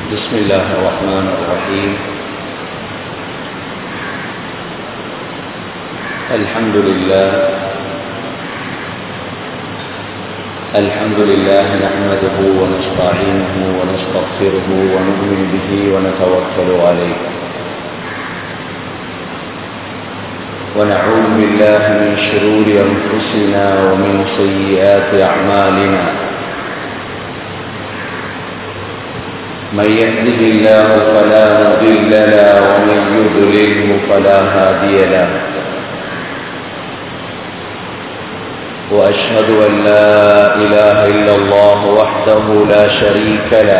بسم الله الرحمن الرحيم الحمد لله الحمد لله نحمده ونستعينه ونستغفره ونؤمن به ونتوكل عليه ونعوذ بالله من شرور أنفسنا ومن سيئات أعمالنا من يهده الله فلا مضل له ومن يضلله فلا هادي له واشهد ان لا اله الا الله وحده لا شريك له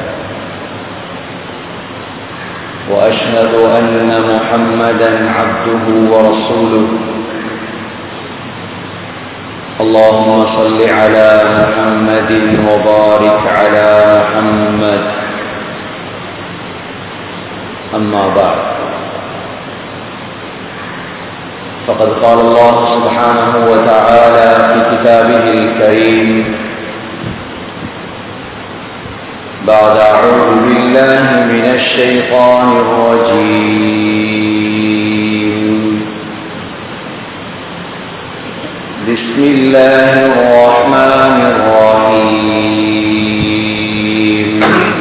واشهد ان محمدا عبده ورسوله اللهم صل على محمد وبارك على محمد أما بعد فقد قال الله سبحانه وتعالى في كتابه الكريم بعد أعوذ بالله من الشيطان الرجيم بسم الله الرحمن الرحيم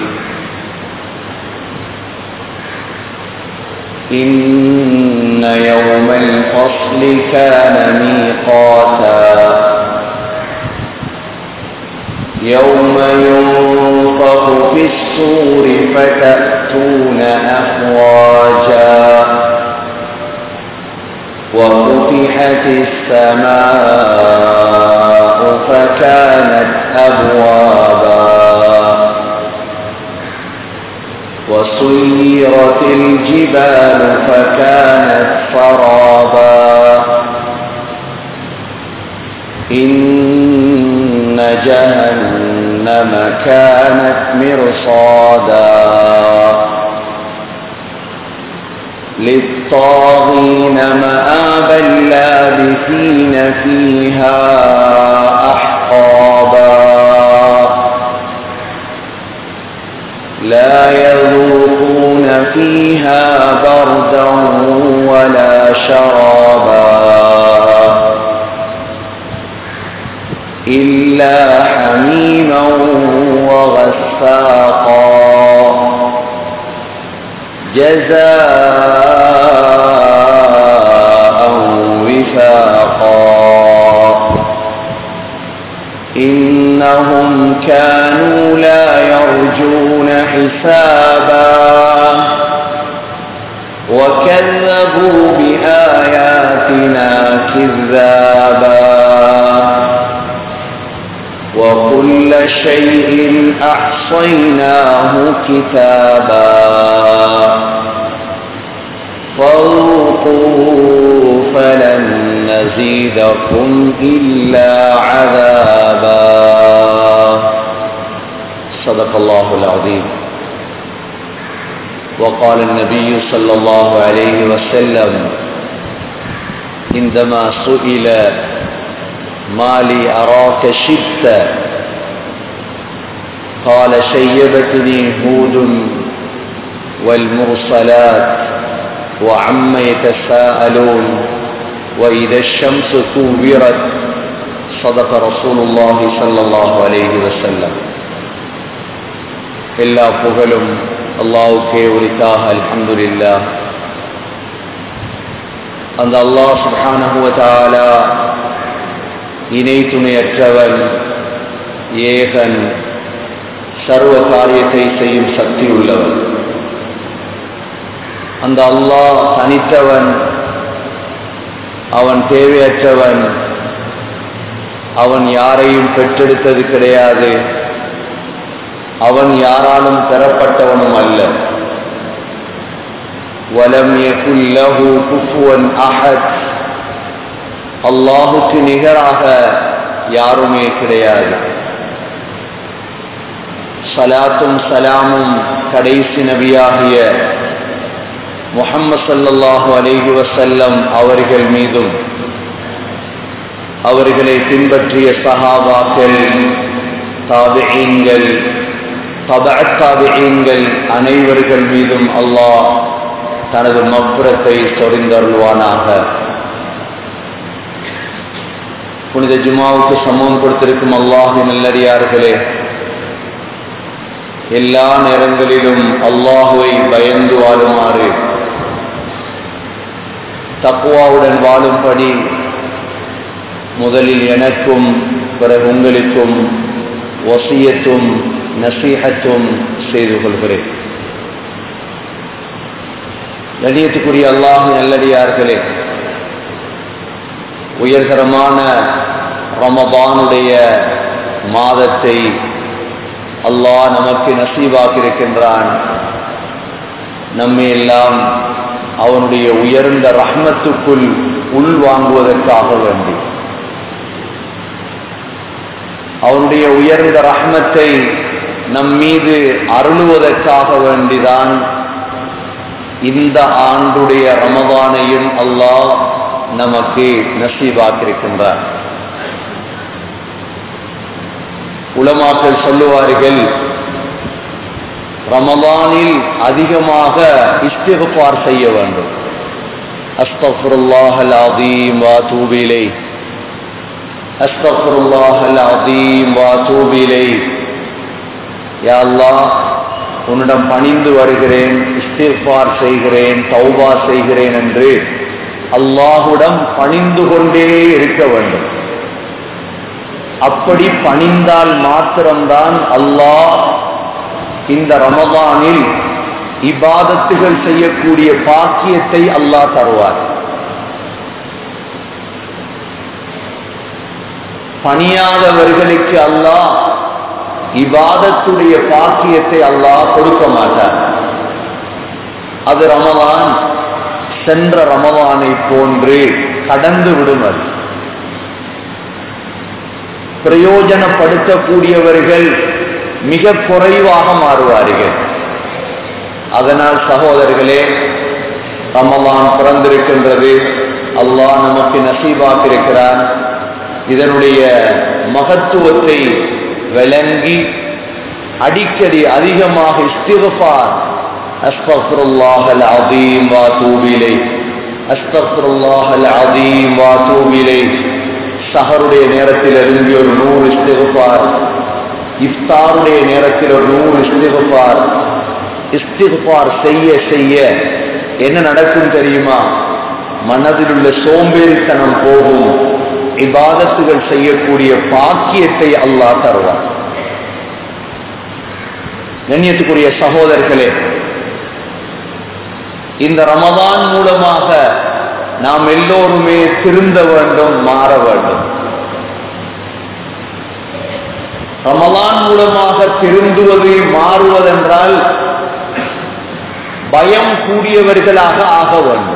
إن يوم الفصل كان ميقاتا يوم ينفخ في الصور فتأتون أفواجا وفتحت السماء فكانت أبوابا وسيرت الجبال فكانت سرابا إن جهنم كانت مرصادا للطاغين مآبا لابثين فيها أحقابا لا يذوقون فيها بردا ولا شرابا إلا حميما وغساقا جزاء وفاقا إنهم كانوا لا يرجون حسابا وكذبوا بآياتنا كذابا وكل شيء أحصيناه كتابا فذوقوا فلن نزيدكم إلا عذابا صدق الله العظيم وقال النبي صلى الله عليه وسلم عندما سئل ما لي أراك شبت قال شيبتني هود والمرسلات وعم يتساءلون وإذا الشمس كورت صدق رسول الله صلى الله عليه وسلم எல்லா புகழும் அல்லாவுக்கே உரித்தாக அல்ஹம்துலில்லா அந்த அல்லாஹ் சுப்ஹானஹுவதாலா இணை துணையற்றவன் ஏகன் சர்வ காரியத்தை செய்யும் சக்தி உள்ளவன் அந்த அல்லாஹ் தனித்தவன் அவன் தேவையற்றவன் அவன் யாரையும் பெற்றெடுத்தது கிடையாது அவன் யாராலும் பெறப்பட்டவனும் அல்ல வலம் யகுல்லஹு குஃபுவன் அஹத் அல்லாஹுக்கு நிகராக யாருமே கிடையாது சலாத்தும் சலாமும் கடைசி நபியாகிய முஹம்மது சல்லல்லாஹு அலைஹி வசல்லம் அவர்கள் மீதும் அவர்களை பின்பற்றிய சஹாபாக்கள் தாபியீன்கள் தபத்தாபிகள் அனைவர்கள் மீதும் அல்லாஹ் தனது மப்புறத்தை சொரிந்தருள்வானாக புனித ஜுமாவுக்கு சமூகம் கொடுத்திருக்கும் அல்லாஹின் நல்லடியார்களே எல்லா நேரங்களிலும் அல்லாஹுவை பயந்து வாழுமாறு தக்குவாவுடன் வாழும்படி முதலில் எனக்கும் பிறகு உங்களுக்கும் வசியத்தும் நசீகத்தும் செய்து கொள்கிறேன் கண்ணியத்துக்குரிய அல்லாஹ் நல்லடியார்களே உயர்தரமான ரமபானுடைய மாதத்தை அல்லாஹ் நமக்கு நசீவாக்கியிருக்கின்றான் நம்மை எல்லாம் அவனுடைய உயர்ந்த ரஹ்மத்துக்குள் உள்வாங்குவதற்காக வேண்டி அவனுடைய உயர்ந்த ரஹ்மத்தை நம் மீது அருளுவதற்காக வேண்டிதான் இந்த ஆண்டுடைய ரமதானையும் அல்லாஹ் நமக்கு நசீபாக்கியிருக்கின்றார் உலமாக்கள் சொல்லுவார்கள் ரமதானில் அதிகமாக இஸ்திகபார் செய்ய வேண்டும் அஸ்தஃபுல்லாஹல் அதீம் வா தூபிலை அஸ்தஃபுல்லாஹல் அதீம் வா தூபிலை யா அல்லாஹ் உன்னிடம் பணிந்து வருகிறேன் இஸ்திஃபார் செய்கிறேன் தௌபா செய்கிறேன் என்று அல்லாஹுடன் பணிந்து கொண்டே இருக்க வேண்டும் அப்படி பணிந்தால் மாத்திரம்தான் அல்லாஹ் இந்த ரமதானில் இபாதத்துகள் செய்யக்கூடிய பாக்கியத்தை அல்லாஹ் தருவார் பணியாதவர்களுக்கு அல்லாஹ் இபாதத்துடைய பாக்கியத்தை அல்லாஹ் கொடுக்க மாட்டார் அது ரமலான் சென்ற ரமலானை போன்று கடந்து விடும் அது பிரயோஜனப்படுத்தக்கூடியவர்கள் மிக குறைவாக மாறுவார்கள் அதனால் சகோதரர்களே ரமலான் பிறந்திருக்கின்றது அல்லாஹ் நமக்கு நசீபாக்கிருக்கிறான் இதனுடைய மகத்துவத்தை விளங்கி அடிக்கடி அதிகமாக இஸ்திகபார் அஸ்தஃபுல்லாஹல் அதீம் வா தூபிலை அஸ்தஃபுல்லாஹல் அதீம் வா தூபிலை சஹருடைய நேரத்தில் இருந்து ஒரு நூறு இஸ்திகபார் இஃப்தாருடைய நேரத்தில் ஒரு நூறு இஸ்திகபார் இஸ்திகபார் செய்ய செய்ய என்ன நடக்கும் தெரியுமா மனதில் உள்ள சோம்பேறித்தனம் போகும் இபாதத்துகள் செய்யக்கூடிய பாக்கியத்தை அல்லாஹ் தருவார் கண்ணியத்துக்குரிய சகோதரர்களே இந்த ரமதான் மூலமாக நாம் எல்லோருமே திருந்த வேண்டும் மாற வேண்டும் ரமலான் மூலமாக திருந்துவது மாறுவதென்றால் பயம் கூடியவர்களாக ஆக வேண்டும்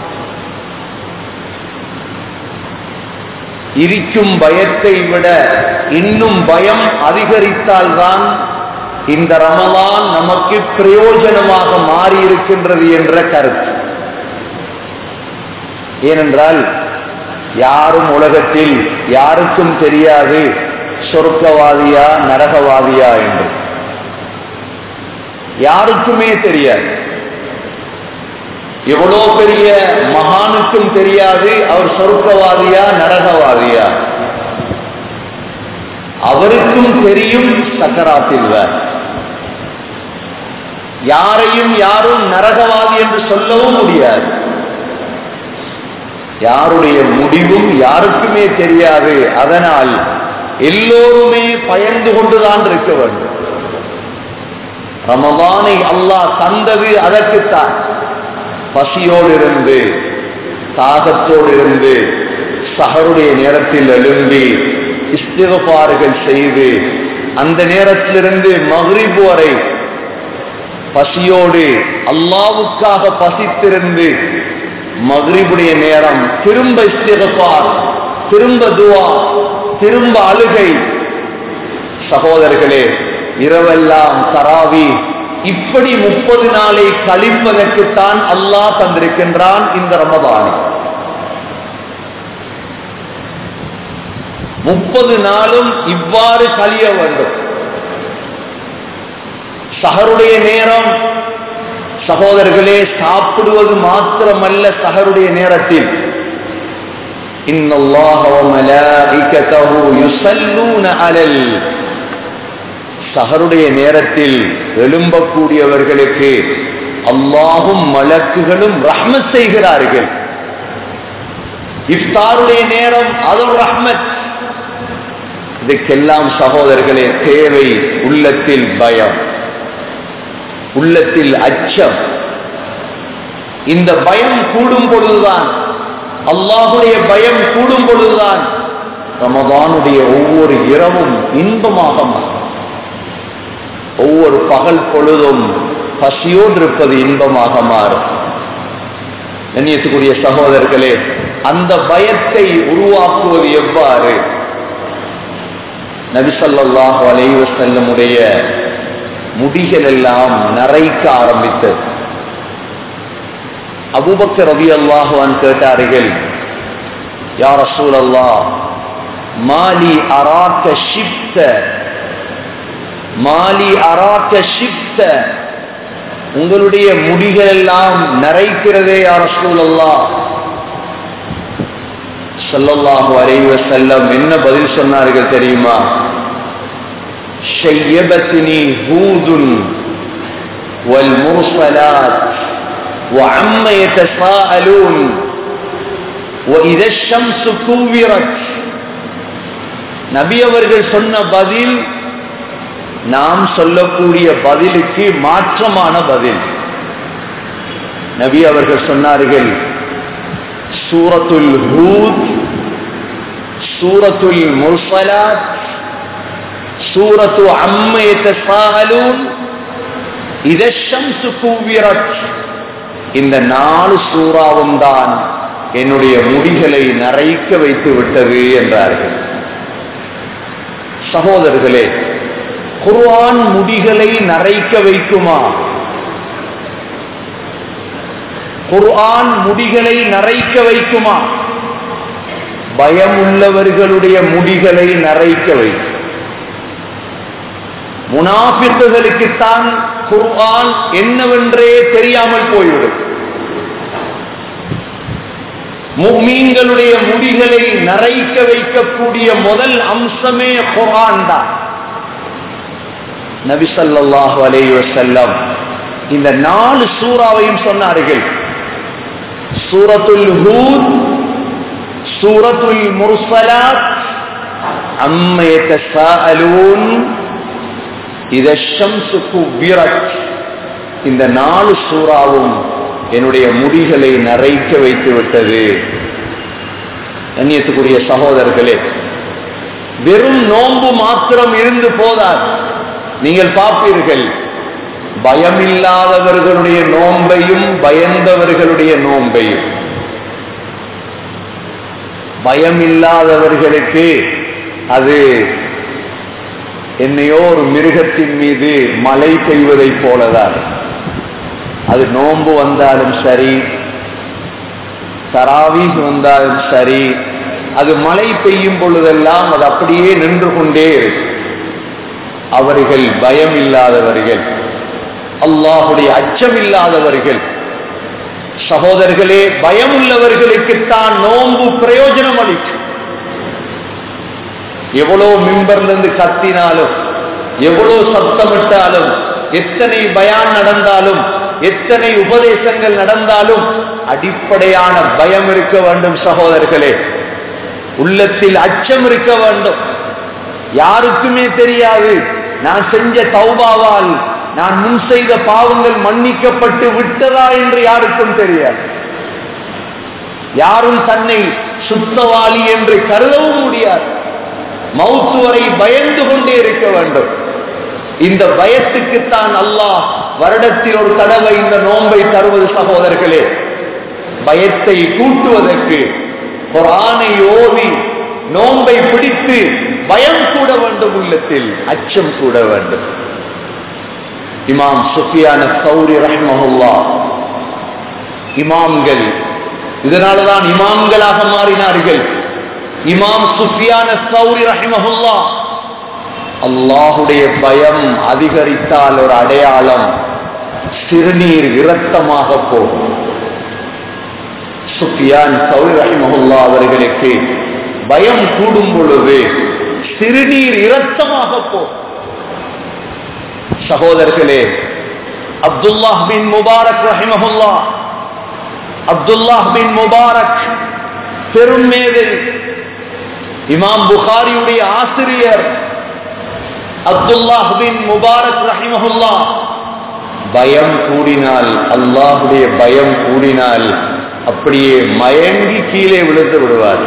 இருக்கும் பயத்தை விட இன்னும் பயம் அதிகரித்தால்தான் இந்த ரமலான் நமக்கு பிரயோஜனமாக மாறி இருக்கின்றது என்ற கருத்து ஏனென்றால் யாரும் உலகத்தில் யாருக்கும் தெரியாது சொர்க்கவாதியா நரகவாதியா என்று யாருக்குமே தெரியாது எவ்வளோ பெரிய மகானுக்கும் தெரியாது அவர் சொர்க்கவாதியா நரகவாதியா அவருக்கும் தெரியும் சக்கராத்தில் யாரையும் யாரும் நரகவாதி என்று சொல்லவும் முடியாது யாருடைய முடிவும் யாருக்குமே தெரியாது அதனால் எல்லோருமே பயந்து கொண்டுதான் இருக்க வேண்டும் ரமதானை அல்லாஹ் தந்தது அதற்குத்தான் பசியோடு இருந்து தாகத்தோடு இருந்து சஹருடைய நேரத்தில் எழும்பி இஸ்திகபாறுகள் செய்து அந்த நேரத்திலிருந்து மகிழ்வு வரை பசியோடு அல்லாவுக்காக பசித்திருந்து மகிழ்வுடைய நேரம் திரும்ப இஸ்திகபார் திரும்ப துவா திரும்ப அழுகை சகோதரர்களே இரவெல்லாம் தராவி இப்படி முப்பது நாளை கழிப்பதற்குத்தான் அல்லாஹ் தந்திருக்கின்றான் இந்த ரமதானை முப்பது நாளும் இவ்வாறு கழிய வேண்டும் சஹருடைய நேரம் சகோதரர்களே சாப்பிடுவது மாத்திரமல்ல சஹருடைய நேரத்தில் إن الله وملائكته يصلون على சஹருடைய நேரத்தில் எழும்பக்கூடியவர்களுக்கு அல்லாஹும் மலக்குகளும் ரஹ்மத் செய்கிறார்கள் இஃப்தாருடைய நேரம் அதுவும் ரஹ்மத் இதுக்கெல்லாம் சகோதரர்களே தேவை உள்ளத்தில் பயம் உள்ளத்தில் அச்சம் இந்த பயம் கூடும் பொழுதுதான் அல்லாஹுடைய பயம் கூடும் பொழுதுதான் ரமதானுடைய ஒவ்வொரு இரவும் இன்பமாக மாறும் ஒவ்வொரு பகல் பொழுதும் பசியோடு இருப்பது இன்பமாக மாறும் கண்ணியத்துக்குரிய சகோதரர்களே அந்த பயத்தை உருவாக்குவது எவ்வாறு நபிசல்லாஹு அலைவ செல்லமுடைய முடிகள் எல்லாம் நரைக்க ஆரம்பித்தது அபூபக்கர் ரவி அல்லாஹுவான் கேட்டார்கள் யார் அசூல் அல்லா மாலி அராக்க ஷிப்த மாலி அராக்க ஷிப்த உங்களுடைய முடிகள் எல்லாம் நரைக்கிறதே யார் அசூல் அல்லா சல்லல்லாஹு அலைவ செல்லம் என்ன பதில் சொன்னார்கள் தெரியுமா ஷையபத்னி ஹூதுன் والمرسلات وعم يتساءلون وإذا الشمس كورت நபி அவர்கள் சொன்ன பதில் நாம் சொல்லக்கூடிய பதிலுக்கு மாற்றமான பதில் நபி அவர்கள் சொன்னார்கள் சூரத்துல் ஹூத் சூரத்துல் முர்சலாத் சூரத்து அம்ம யதசாஅலூன் இதஷம்சு குவிரத் இந்த நாலு சூறாவும் தான் என்னுடைய முடிகளை நரைக்க வைத்து விட்டது என்றார்கள் சகோதரர்களே குர்ஆன் முடிகளை நரைக்க வைக்குமா குர்ஆன் முடிகளை நரைக்க வைக்குமா பயமுள்ளவர்களுடைய முடிகளை நரைக்க வைக்கும் முனாபிர்களுக்குத்தான் குர்ஆன் என்னவென்றே தெரியாமல் போய்விடும் முக்மீன்களுடைய முடிகளை நரைக்க வைக்கக்கூடிய முதல் அம்சமே குர்ஆன் தான் நபிசல்லாஹு அலைஹி வஸல்லம் இந்த நாலு சூறாவையும் சொன்னார்கள் சூரத்துல் ஹூத் சூரத்துல் முர்சலாத் அம்ம யதசாஅலூன் இத ஷம்சு குவ்விரத் இந்த நாலு சூறாவும் என்னுடைய முடிகளை நரைக்க வைத்து விட்டது கண்ணியத்துக்குரிய சகோதரர்களே வெறும் நோன்பு மாத்திரம் இருந்து போதார் நீங்கள் பார்ப்பீர்கள் பயமில்லாதவர்களுடைய நோன்பையும் பயந்தவர்களுடைய நோன்பையும் பயமில்லாதவர்களுக்கு அது என்னையோ ஒரு மிருகத்தின் மீது மழை பெய்வதைப் போலதான் அது நோன்பு வந்தாலும் சரி தராவீஸ் வந்தாலும் சரி அது மழை பெய்யும் பொழுதெல்லாம் அது அப்படியே நின்று கொண்டே இருக்கும் அவர்கள் பயம் இல்லாதவர்கள் அல்லாஹுடைய அச்சம் இல்லாதவர்கள் சகோதரர்களே பயம் உள்ளவர்களுக்குத்தான் நோன்பு பிரயோஜனம் அளிக்கும் எவ்வளோ மிம்பர்ல இருந்து கத்தினாலும் எவ்வளோ சத்தமிட்டாலும் எத்தனை பயான் நடந்தாலும் எத்தனை உபதேசங்கள் நடந்தாலும் அடிப்படையான பயம் இருக்க வேண்டும் சகோதரர்களே உள்ளத்தில் அச்சம் இருக்க வேண்டும் யாருக்குமே தெரியாது நான் செஞ்ச தௌபாவால் நான் முன் செய்த பாவங்கள் மன்னிக்கப்பட்டு விட்டதா என்று யாருக்கும் தெரியாது யாரும் தன்னை சுத்தவாளி என்று கருதவும் முடியாது மௌத்து வரை பயந்து கொண்டே இருக்க வேண்டும் இந்த பயத்துக்குத்தான் அல்லாஹ் வருடத்தில் ஒரு தடவை இந்த நோன்பை தருவது சகோதரர்களே பயத்தை கூட்டுவதற்கு ஒரு ஆணை ஓதி நோன்பை பிடித்து பயம் கூட வேண்டும் உள்ளத்தில் அச்சம் கூட வேண்டும் இமாம் சுஃபியான சௌரி ரஹ்மஹுல்லா இமாம்கள் இதனாலதான் இமாம்களாக மாறினார்கள் இமாம் சுஃபியான சௌரி ரஹ்மஹுல்லா அல்லாஹுடைய பயம் அதிகரித்தால் ஒரு அடையாளம் சிறுநீர் இரத்தமாக போகும் சுஃபியான் சௌரி ரஹிமஹுல்லா அவர்களுக்கு பயம் கூடும் பொழுது சிறுநீர் இரத்தமாக போகும் சகோதரர்களே அப்துல்லாஹ் பின் முபாரக் ரஹிமஹுல்லா அப்துல்லாஹ் பின் முபாரக் பெரும் மேதை இமாம் புகாரியுடைய ஆசிரியர் அப்துல்லாஹ் பின் முபாரக் ரஹிமஹுல்லா பயம் கூடினால் அல்லாஹுடைய பயம் கூடினால் அப்படியே மயங்கி கீழே விழுந்து விடுவார்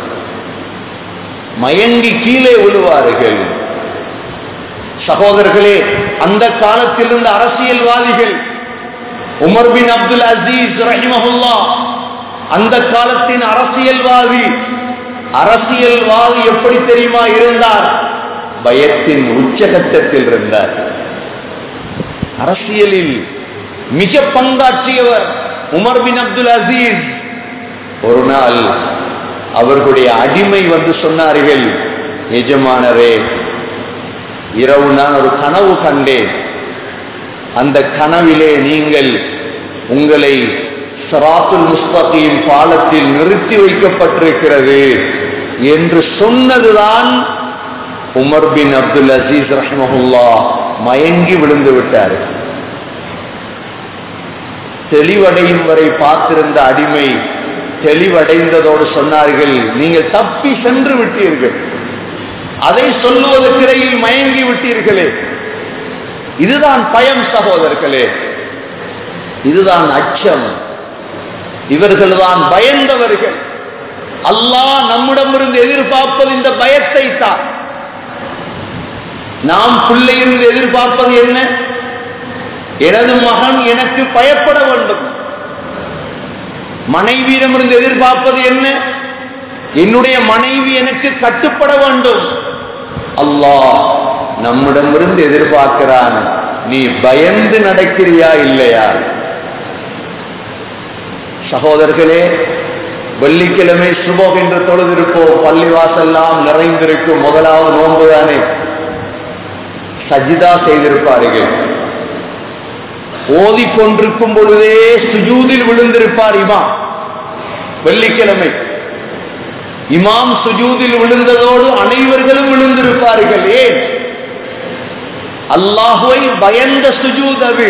மயங்கி கீழே விழுவார்கள் சகோதரர்களே அந்த காலத்தில் இருந்த அரசியல்வாதிகள் உமர் பின் அப்துல் அசீஸ் ரஹிமஹுல்லா அந்த காலத்தின் அரசியல்வாதி அரசியல்வாதி எப்படி தெரியுமா இருந்தார் பயத்தின் உச்சகட்டத்தில் இருந்தார் அரசியலில் மிக பங்காற்றியவர் உமர் பின் அப்துல் அசீஸ் ஒரு நாள் அவர்களுடைய அடிமை வந்து சொன்னார்கள் எஜமானரே இரவு நான் ஒரு கனவு கண்டேன் அந்த கனவிலே நீங்கள் உங்களை சராத்துல் முஸ்தகீம் பாலத்தில் நிறுத்தி வைக்கப்பட்டிருக்கிறது என்று சொன்னதுதான் உமர் பின் அப்துல் அசீஸ் ரஹ்மஹுல்லா மயங்கி விழுந்து விட்டார் தெளிவடையும் வரை பார்த்திருந்த அடிமை தெளிவடைந்ததோடு சொன்னார்கள் நீங்கள் தப்பி சென்று விட்டீர்கள் அதை சொல்லுவதற்கிடையில் மயங்கி விட்டீர்களே இதுதான் பயம் சகோதரர்களே இதுதான் அச்சம் இவர்கள்தான் பயந்தவர்கள் அல்லாஹ் நம்மிடமிருந்து எதிர்பார்ப்பது இந்த பயத்தை தான் நாம் பிள்ளையிலிருந்து எதிர்பார்ப்பது என்ன எனது மகன் எனக்கு பயப்பட வேண்டும் மனைவியிடமிருந்து எதிர்பார்ப்பது என்ன என்னுடைய மனைவி எனக்கு கட்டுப்பட வேண்டும் அல்லாஹ் நம்மிடமிருந்து எதிர்பார்க்கிறான் நீ பயந்து நடக்கிறியா இல்லையா சகோதரர்களே வெள்ளிக்கிழமை சுபம் என்று தொழுதிருப்போம் பள்ளிவாசெல்லாம் நிறைந்திருக்கும் முதலாவது நோன்புதானே சஜிதா செய்திருப்பார்கள் ஓதிக்கொண்டிருக்கும் பொழுதே சுஜூதில் விழுந்திருப்பார் இமாம் வெள்ளிக்கிழமை இமாம் சுஜூதில் விழுந்ததோடு அனைவர்களும் விழுந்திருப்பார்கள் ஏன் அல்லாஹுவை பயந்த சுஜூத் அது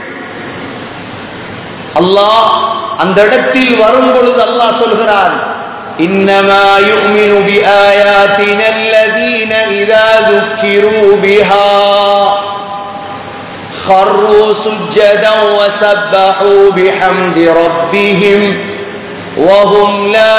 அல்லாஹ் அந்த இடத்தில் வரும் பொழுது அல்லாஹ் சொல்கிறான் إنما يؤمن بآياتنا الذين إذا ذكروا بها خروا سجدا وسبحوا بحمد ربهم وهم لا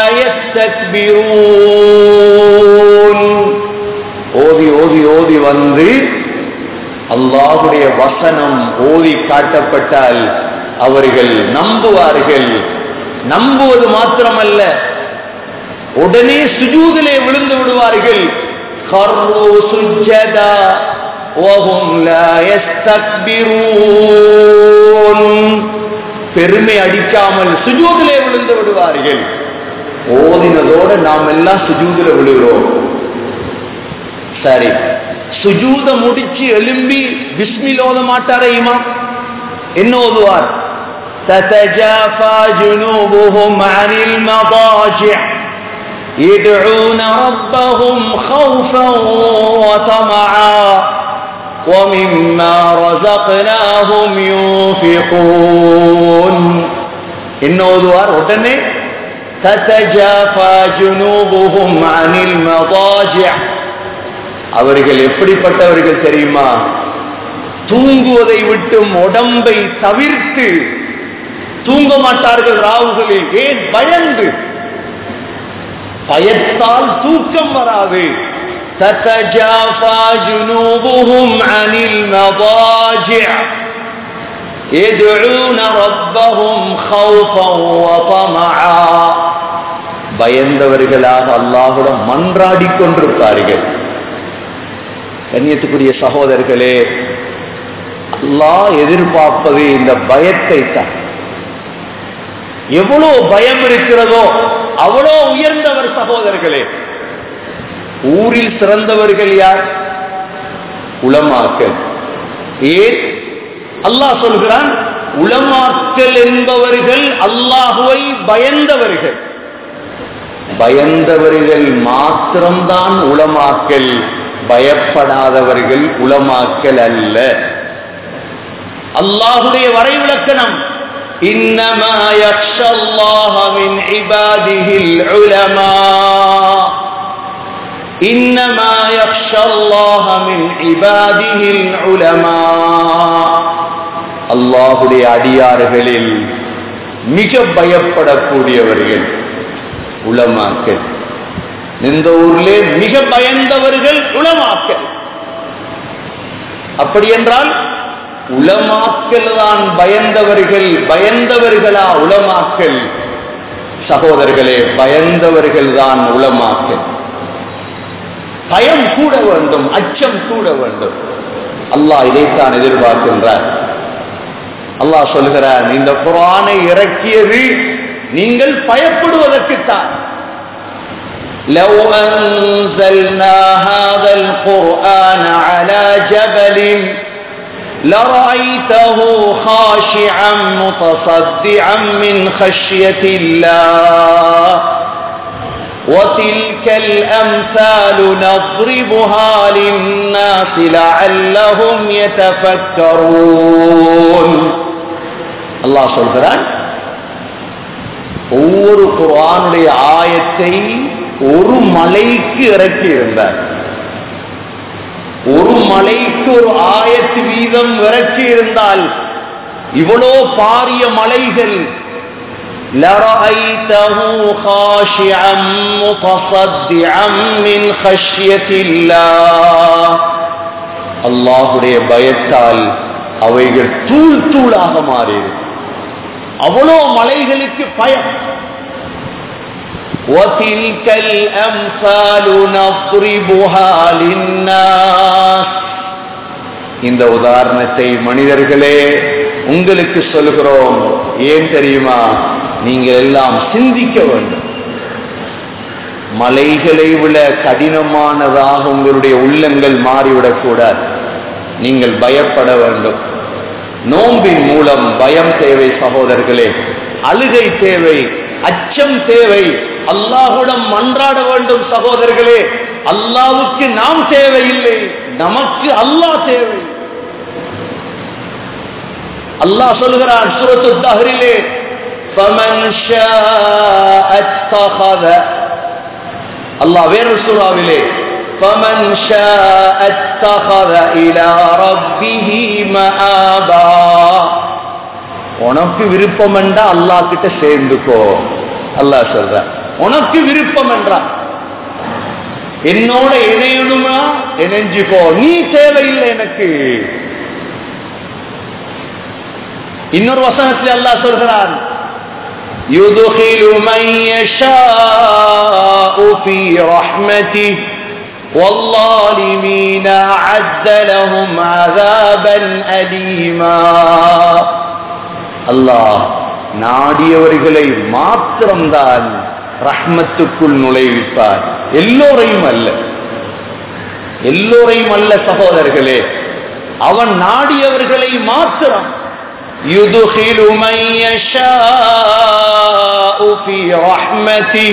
يستكبرون ஓதி ஓதி ஓதி வந்து அல்லாஹுடைய வசனம் ஓதி காட்டப்பட்டால் அவர்கள் நம்புவார்கள் நம்புவது மாத்திரமல்ல உடனே சுஜூதிலே விழுந்து விடுவார்கள் கர்ரு சுஜதா وهم لا يستكبرون பெருமை அடிக்காமல் சுஜூதிலே விழுந்து விடுவார்கள் ஓதினதோடு நாம் எல்லாம் சுஜூதில விழுகிறோம் சரி சுஜூத முடிச்சு எழும்பி பிஸ்மில் ஓத மாட்டாரே இமாம் என்ன ஓதுவார் تتجافى جنوبهم عن المضاجع يدعون ربهم خوفا وطمعا ومما رزقناهم ينفقون إن ஓதுவார் உடனே تتجافى جنوبهم عن المضاجع அவர்கள் எப்படிப்பட்டவர்கள் தெரியுமா தூங்குவதை விட்டும் உடம்பை தவிர்த்து தூங்க மாட்டார்கள் ராவுகளில் ஏன் பயந்து பயத்தால் தூக்கம் வராது تتجافى جنوبهم عن المضاجع يدعون ربهم خوفا وطمعا பயந்தவர்களாக அல்லாஹுடன் மன்றாடி கொண்டிருப்பார்கள் கண்ணியத்துக்குரிய சகோதரர்களே அல்லாஹ் எதிர்பார்ப்பது இந்த பயத்தை தான் எவ்வளவு பயம் இருக்கிறதோ அவ்வளோ உயர்ந்தவர் சகோதரர்களே ஊரில் சிறந்தவர்கள் யார் உளமாக்கல் ஏன் அல்லாஹ் சொல்கிறான் உளமாக்கல் என்பவர்கள் அல்லாஹுவை பயந்தவர்கள் பயந்தவர்கள் மாத்திரம்தான் உளமாக்கல் பயப்படாதவர்கள் உளமாக்கல் அல்ல அல்லாஹுடைய வரைவிலக்கணம் إنما يخشى الله من عباده العلماء إنما يخشى الله من عباده العلماء அல்லாஹுடைய அடியார்களில் மிக பயப்படக்கூடியவர்கள் உளமாக்கள் இந்த ஊரிலே மிக பயந்தவர்கள் உளமாக்கல் அப்படி என்றால் உளமாக்கல் தான் பயந்தவர்கள் பயந்தவர்களா உளமாக்கல் சகோதரர்களே பயந்தவர்கள் தான் உளமாக்கல் பயம் கூட வேண்டும் அச்சம் கூட வேண்டும் அல்லாஹ் இதைத்தான் எதிர்பார்க்கின்றார் அல்லாஹ் சொல்கிறார் இந்த குரானை இறக்கியது நீங்கள் பயப்படுவதற்குத்தான் لو أنزلنا هذا القرآن على جبل لرأيته خاشعا متصدعا من خشية الله وتلك الأمثال نضربها للناس لعلهم يتفكرون الله சொல்கிறான் ஒவ்வொரு குரானுடைய ஆயத்தை ஒரு மலைக்கு இறக்கி இருந்தார் ஒரு மலைக்கு ஒரு ஆயத்து வீதம் இறக்கி இருந்தால் இவ்வளோ பாரிய மலைகள் لرأيته خاشعا متصدعا من خشية الله அல்லாஹுடைய பயத்தால் அவைகள் தூள் தூளாக மாறியது அவ்வளோ மலைகளுக்கு பயம் وتلك الأمثال نضربها للناس இந்த உதாரணத்தை மனிதர்களே உங்களுக்கு சொல்கிறோம் ஏன் தெரியுமா நீங்கள் எல்லாம் சிந்திக்க வேண்டும் மலைகளை விட கடினமானதாக உங்களுடைய உள்ளங்கள் மாறிவிடக்கூடாது நீங்கள் பயப்பட வேண்டும் நோம்பின் மூலம் பயம் தேவை சகோதரர்களே அழுகை தேவை அச்சம் தேவை அல்லாஹுடன் மன்றாட வேண்டும் சகோதரர்களே அல்லாவுக்கு நாம் தேவையில்லை நமக்கு அல்லாஹ் தேவை அல்லாஹ் சொல்கிறான் சுரத்து தஹரிலே فمن شاء اتخذ அல்லாஹ் வேறு சூறாவிலே فمن شاء اتخذ الى ربه مآبا உனக்கு விருப்பம் என்றா அல்லாஹ் கிட்ட சேர்ந்துக்கோ அல்லாஹ் சொல்ற உனக்கு விருப்பம் என்றா என்னோட இணையணுமா இணைஞ்சுக்கோ நீ தேவையில்லை எனக்கு இன்னொரு வசனத்தில் அல்லாஹ் சொல்கிறான் يدخل من يشاء في رحمته والظالمين أعد لهم عذابا أليما அல்லாஹ் நாடியவர்களை மாத்திரம்தான் ரஹ்மத்துக்குள் நுழைவிப்பார் எல்லோரையும் அல்ல எல்லோரையும் அல்ல சகோதரர்களே அவன் நாடியவர்களை மாத்திரம் يدخل من يشاء في رحمته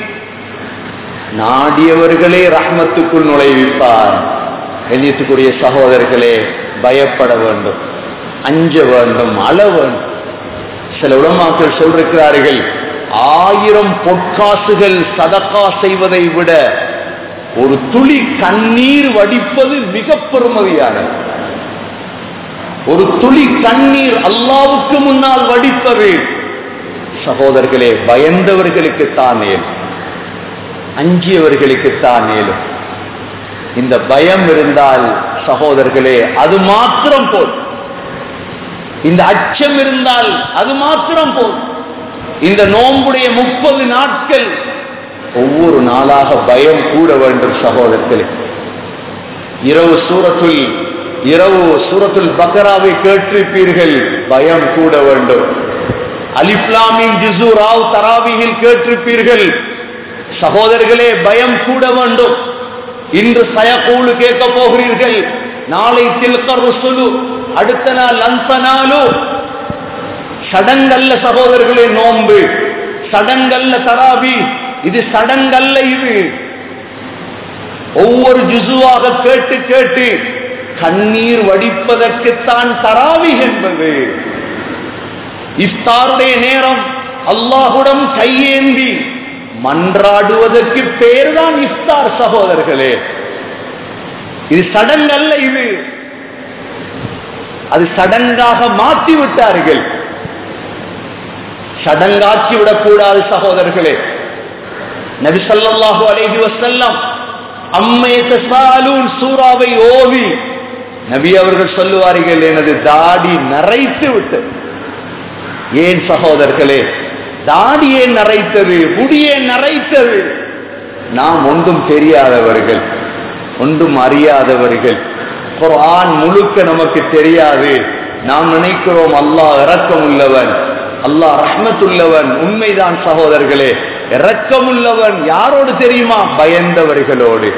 நாடியவர்களே ரஹ்மத்துக்குள் நுழைவிப்பார் கண்ணியத்துக்குரிய சகோதரர்களே பயப்பட வேண்டும் அஞ்ச வேண்டும் அழ வேண்டும் சில உலமாக்கள் சொல்லிருக்கிறார்கள் ஆயிரம் பொற்காசுகள் சதக்கா செய்வதை விட ஒரு துளி கண்ணீர் வடிப்பது மிக பெருமதியானது ஒரு துளி கண்ணீர் அல்லாவுக்கு முன்னால் வடிப்பது சகோதரர்களே பயந்தவர்களுக்கு தான் மேலும் அஞ்சியவர்களுக்கு தான் மேலும் இந்த பயம் இருந்தால் சகோதரர்களே அது மாத்திரம் போல் இந்த அச்சம் இருந்தால் அது மாத்திரம் போல் இந்த நோம்புடைய முப்பது நாட்கள் ஒவ்வொரு நாளாக பயம் கூட வேண்டும் சகோதரர்களே இரவு சூரத்துல் இரவு சூரத்துல் பக்கராவை கேட்டிருப்பீர்கள் பயம் கூட வேண்டும் அலிப்லாமின் ஜிசு ராவ் தராவியில் கேட்டிருப்பீர்கள் சகோதரர்களே பயம் கூட வேண்டும் இன்று சயக்கூழு கேட்க போகிறீர்கள் நாளை தில்க ருசுலு அடுத்த நாள் லந்தனாலு சடங்கல்ல சகோதரர்களே நோன்பு சடங்கல்ல தராவி இது சடங்கல்ல இது ஒவ்வொரு ஜுசுவாக கேட்டு கேட்டு கண்ணீர் வடிப்பதற்குத்தான் தராவி என்பது இஃப்தாருடைய நேரம் அல்லாஹுடன் கையேந்தி மன்றாடுவதற்கு பேர்தான் இஃப்தார் சகோதரர்களே இது சடங்கல்ல இது அது சடங்காக மாற்றி விட்டார்கள் சடங்காக்கி விடக்கூடாது சகோதரர்களே நபி ஸல்லல்லாஹு அலைஹி வஸல்லம் அம்மை தஸாலூன் சூராவை ஓதி நபி அவர்கள் சொல்லுவார்கள் எனது தாடி நரைத்து விட்டது ஏன் சகோதரர்களே தாடியே நரைத்தது முடியே நரைத்தது நாம் ஒன்றும் தெரியாதவர்கள் ஒன்றும் அறியாதவர்கள் குர்ஆன் முழுக்க நமக்கு தெரியாது நாம் நினைக்கிறோம் அல்லாஹ் இரக்கமுள்ளவன் அல்லாஹ் ரஹ்மத்துள்ளவன் உண்மைதான் சகோதரர்களே இரக்கமுள்ளவன் யாரோடு தெரியுமா பயந்தவர்களோடு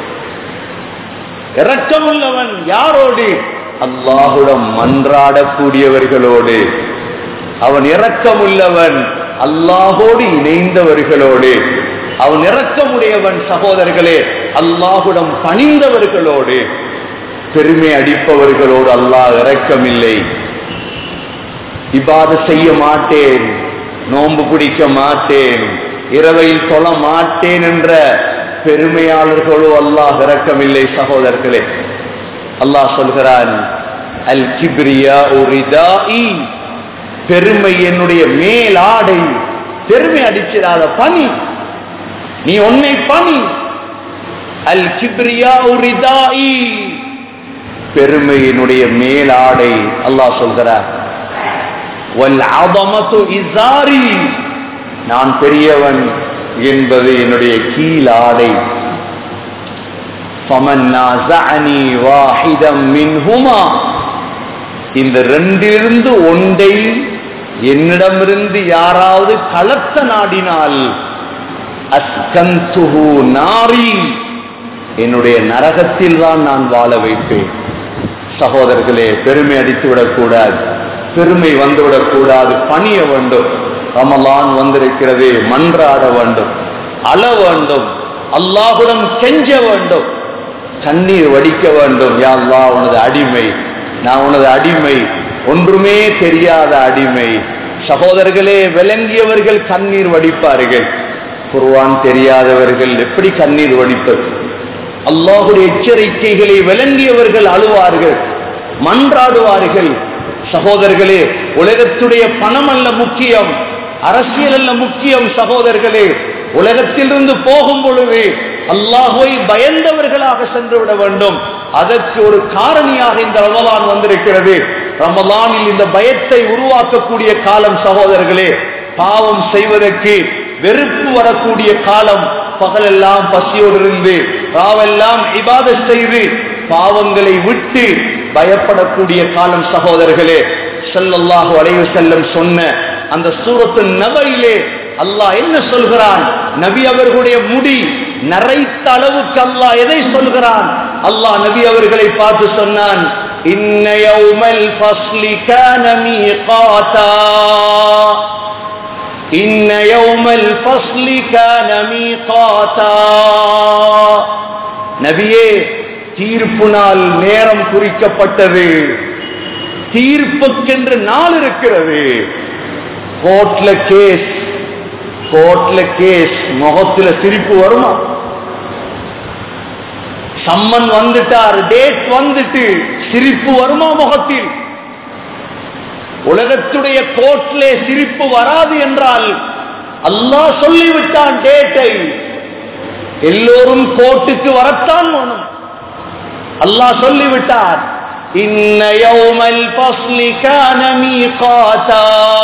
இரக்கமுள்ளவன் யாரோடு அல்லாஹுடன் மன்றாடக்கூடியவர்களோடு அவன் இரக்கமுள்ளவன் அல்லாஹோடு இணைந்தவர்களோடு அவன் இரக்கமுடையவன் சகோதரர்களே அல்லாஹுடன் பணிந்தவர்களோடு பெருமை அடிப்பவர்களோடு அல்லாஹ் இரக்கமில்லை இபாத செய்ய மாட்டேன் நோன்பு பிடிக்க மாட்டேன் இரவையில் தொழ மாட்டேன் என்ற பெருமையாளர்களோ அல்லாஹ் இரக்கமில்லை சகோதரர்களே அல்லாஹ் சொல்கிறான் அல் கிப்ரியா பெருமை என்னுடைய மேலாடை பெருமை அடிச்சிடாத பணி நீ உன்னை பணி அல் கிப்ரியா பெருமை என்னுடைய மேலாடை அல்லாஹ் சொல்கிறார் வல் அதமத்து இசாரி நான் பெரியவன் என்பது என்னுடைய கீழாடை فمن نازعني واحدا منهما இந்த ரெண்டிலிருந்து ஒன்றை என்னிடமிருந்து யாராவது கலத்த நாடினால் அஸ்கந்துஹு நாரி என்னுடைய நரகத்தில் தான் நான் வாழ வைப்பேன் சகோதரர்களே பெருமை அடித்து விடக்கூடாது பெருமை வந்துவிடக் கூடாது பணிய வேண்டும் ரமலான் வந்திருக்கிறது மன்றாட வேண்டும் அழ வேண்டும் அல்லாஹுடன் கெஞ்ச வேண்டும் கண்ணீர் வடிக்க வேண்டும் யா அல்லாஹ் உனது அடிமை நான் உனது அடிமை ஒன்றுமே தெரியாத அடிமை சகோதரர்களே விளங்கியவர்கள் கண்ணீர் வடிப்பார்கள் குர்வான் தெரியாதவர்கள் எப்படி கண்ணீர் வடிப்பது அல்லாஹுடைய எச்சரிக்கைகளை விளங்கியவர்கள் அழுவார்கள் மன்றாடுவார்கள் சகோதரர்களே உலகத்துடைய பணம் அல்ல முக்கியம் அரசியல் அல்ல முக்கியம் சகோதரர்களே உலகத்திலிருந்து போகும் பொழுது அல்லாஹுவை பயந்தவர்களாக சென்று விட வேண்டும் அதற்கு ஒரு காரணியாக இந்த ரமலான் வந்திருக்கிறது ரமலானில் இந்த பயத்தை உருவாக்கக்கூடிய காலம் சகோதரர்களே பாவம் செய்வதற்கு வெறுப்பு வரக்கூடிய காலம் பகலெல்லாம் பசியோடு இருந்து ராவெல்லாம் இபாத செய்து பாவங்களை விட்டு பயப்படக்கூடிய காலம் சகோதரர்களே ஸல்லல்லாஹு அலைஹி வஸல்லம் சொன்ன அந்த சூரத்து நபையிலே அல்லாஹ் என்ன சொல்கிறான் நபி அவர்களுடைய முடி நரைத்த அளவுக்கு அல்லாஹ் எதை சொல்கிறான் அல்லாஹ் நபி அவர்களை பார்த்து சொன்னான் இன்ன யௌமல் ஃபஸ்லி கான மீகாதா இன்ன யௌமல் ஃபஸ்லி கான மீகாதா நபியே தீர்ப்பு நாள் நேரம் குறிக்கப்பட்டது தீர்ப்புக்கென்று நாள் இருக்கிறது கோர்ட்ல கேஸ் கோர்ட்ல கேஸ் முகத்துல சிரிப்பு வருமா சம்மன் வந்துட்டார் டேட் வந்துட்டு சிரிப்பு வருமா முகத்தில் உலகத்துடைய கோர்ட்லே சிரிப்பு வராது என்றால் அல்லாஹ் சொல்லிவிட்டான் டேட்டை எல்லோரும் கோர்ட்டுக்கு வரத்தான் வேணும் அல்லாஹ் சொல்லிவிட்டார் இன்ன யௌமல் ஃபஸ்லி கான மீகாதா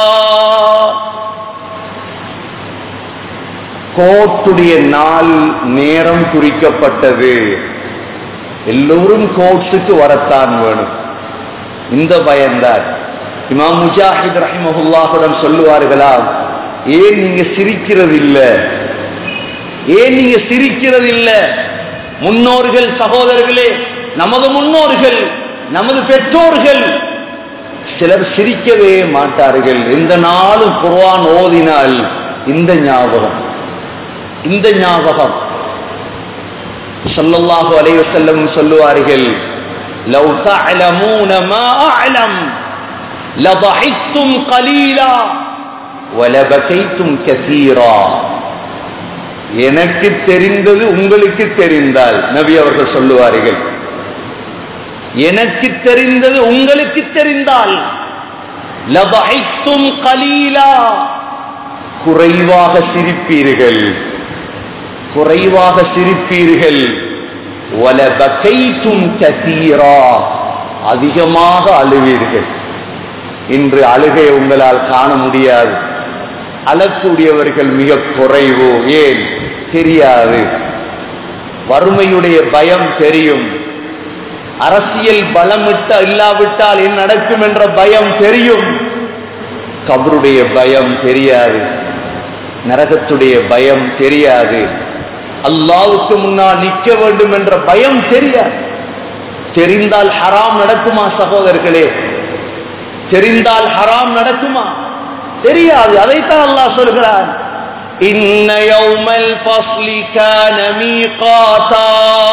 கோர்ட்டுடைய நாள் நேரம் குறிக்கப்பட்டது எல்லோரும் கோர்ட்ஸுக்கு வரத்தான் வேணும் இந்த பயம்தான் இமாம் முஜாஹித் ரஹிமஹுல்லாஹுடன் சொல்லுவார்களா ஏன் நீங்க சிரிக்கிறது இல்ல ஏன் நீங்க சிரிக்கிறது இல்ல முன்னோர்கள் சகோதரர்களே நமது முன்னோர்கள் நமது பெற்றோர்கள் சிலர் சிரிக்கவே மாட்டார்கள் எந்த நாளும் குர்ஆன் ஓதினால் இந்த ஞாபகம் இந்த ஞாபகம் ஸல்லல்லாஹு அலைஹி வஸல்லம் சொல்லுவார்கள் لو تعلمون ما اعلم لضحكتم قليلا ولبكيتم كثيرا எனக்கு தெரிந்தது உங்களுக்கு தெரிந்தால் நபி அவர்கள் சொல்லுவார்கள் எனக்கு தெரிந்தது உங்களுக்கு தெரிந்தால் லபஹித்தும் கலீலா குறைவாக சிரிப்பீர்கள் குறைவாக சிரிப்பீர்கள் வலபகைத்தும் கசீரா அதிகமாக அழுவீர்கள் இன்று அழுகை உங்களால் காண முடியாது அழக்கூடியவர்கள் மிக குறைவு ஏன் தெரியாது வறுமையுடைய பயம் தெரியும் அரசியல் பலமிட்ட இல்லாவிட்டால் என்ன நடக்கும் என்ற பயம் தெரியும் கபருடைய பயம் தெரியாது நரகத்துடைய பயம் தெரியாது அல்லாவுக்கு முன்னால் நிற்க வேண்டும் என்ற பயம் தெரியாது தெரிந்தால் ஹராம் நடக்குமா சகோதரர்களே தெரிந்தால் ஹராம் நடக்குமா தெரியாது அதைத்தான் அல்லாஹ் சொல்கிறார் இன்ன யௌமல் ஃபஸ்லி கான மீகாதா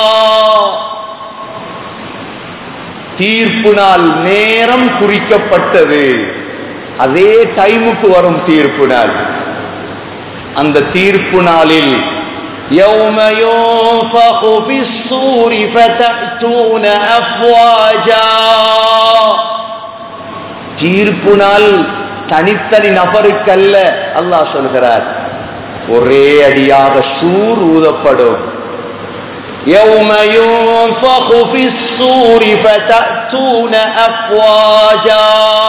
தீர்ப்பு நாள் நேரம் குறிக்கப்பட்டது அதே டைமுக்கு வரும் தீர்ப்பு நாள் அந்த தீர்ப்பு நாளில் يوم ينفخ في الصور فتأتون أفواجا தீர்ப்பு நாள் தனித்தனி நபருக்கல்ல அல்லாஹ் சொல்கிறார் ஒரே அடியாக சூர் ஊதப்படும் يوم ينفخ في الصور فتأتون أفواجا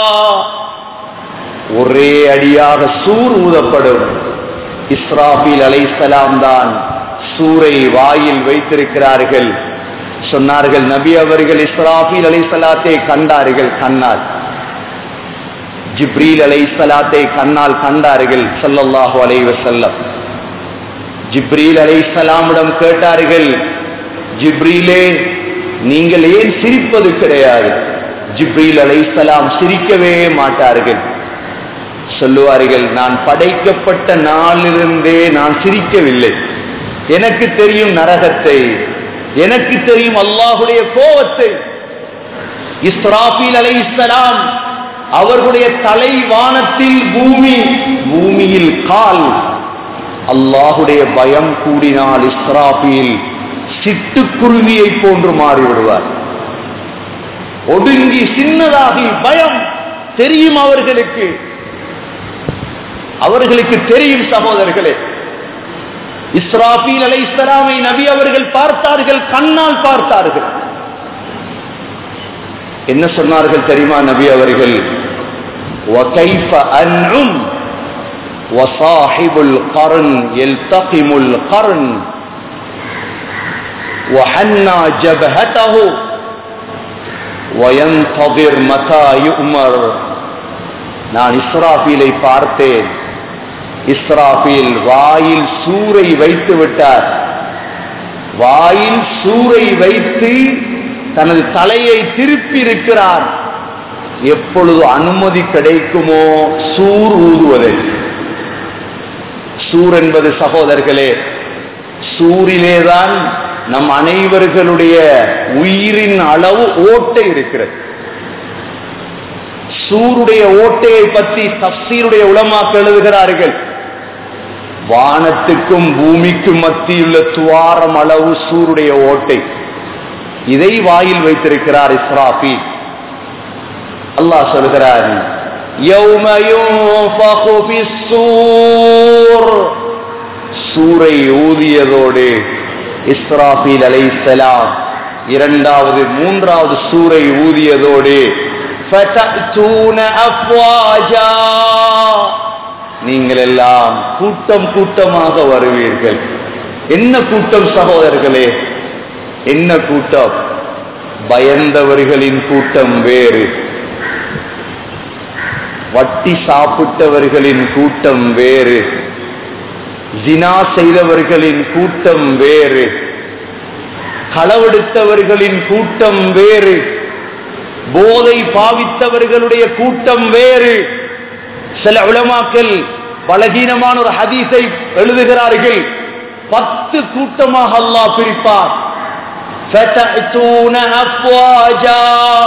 ஒரே அடியாக சூர் ஊதப்படும் இஸ்ராபில் அலைசலாம் தான் சூரை வாயில் வைத்திருக்கிறார்கள் சொன்னார்கள் நபி அவர்கள் இஸ்ராபில் அலைசலாத்தை கண்டார்கள் கண்ணால் ஜிப்ரீல் அலைசலாத்தை கண்ணால் கண்டார்கள் சல்லல்லாஹு அலைஹி வஸல்லம் ஜிப்ரீல் அலைசலாமிடம் கேட்டார்கள் ஜிப்ரீலே நீங்கள் ஏன் சிரிப்பது கிடையாது ஜிப்ரீல் அலைசலாம் சிரிக்கவே மாட்டார்கள் சொல்லுவார்கள் நான் படைக்கப்பட்ட நாளிலிருந்தே நான் சிரிக்கவில்லை எனக்கு தெரியும் நரகத்தை எனக்கு தெரியும் அல்லாஹுடைய கோபத்தை இஸ்ராபீல் அலைஹிஸ்ஸலாம் அவர்களுடைய தலை வானத்தில் பூமி பூமியில் கால் அல்லாஹுடைய பயம் கூடினால் இஸ்ராபீல் சிட்டுக்குருவியை போன்று மாறிவிடுவார் ஒடுங்கி சின்னதாகி பயம் தெரியும் அவர்களுக்கு அவர்களுக்கு தெரியும் சகோதரர்களே இஸ்ராபீல் அலை இஸ்லாமை நபி அவர்கள் பார்த்தார்கள் கண்ணால் பார்த்தார்கள் என்ன சொன்னார்கள் தெரியுமா நபி அவர்கள் وكيف أنعم وصاحب القرن يلتقم القرن وحنى جبهته وينتظر متى يؤمر நான் இஸ்ராபீலை பார்த்தேன் இஸ்ராபீல் வாயில் சூரை வைத்து விட்டார் வாயில் சூரை வைத்து தனது தலையை திருப்பி இருக்கிறார் எப்பொழுது அனுமதி கிடைக்குமோ சூர் ஊதுவதை சூர் என்பது சகோதரர்களே சூரிலேதான் நம் அனைவர்களுடைய உயிரின் அளவு ஓட்டை இருக்கிறது சூருடைய ஓட்டையை பற்றி தப்சீருடைய உளமாக்க எழுதுகிறார்கள் வானத்துக்கும் பூமிக்கும் மத்தியுள்ள துவாரம் அளவு சூருடைய ஓட்டை இதை வாயில் வைத்திருக்கிறார் இஸ்ராபி அல்லாஹ் சொல்கிறார் يوم ينفخ في الصور சூரை ஊதியதோடு இஸ்ராபீல் அலைஹிஸ்ஸலாம் இரண்டாவது மூன்றாவது சூரை ஊதியதோடு فَتَأْتُونَ أَفْوَاجًا நீங்கள் எல்லாம் கூட்டம் கூட்டமாக வருவீர்கள் என்ன கூட்டம் சகோதரர்களே என்ன கூட்டம் பயந்தவர்களின் கூட்டம் வேறு வட்டி சாப்பிட்டவர்களின் கூட்டம் வேறு ஜினா செய்தவர்களின் கூட்டம் வேறு களவெடுத்தவர்களின் கூட்டம் வேறு போதை பாவித்தவர்களுடைய கூட்டம் வேறு சில உலமாக்கள் பலகீனமான ஒரு ஹதீஸை எழுதுகிறார்கள் பத்து கூட்டமாக அல்லாஹ் பிரிப்பார் فَتَأْتُونَ أَفْوَاجًا.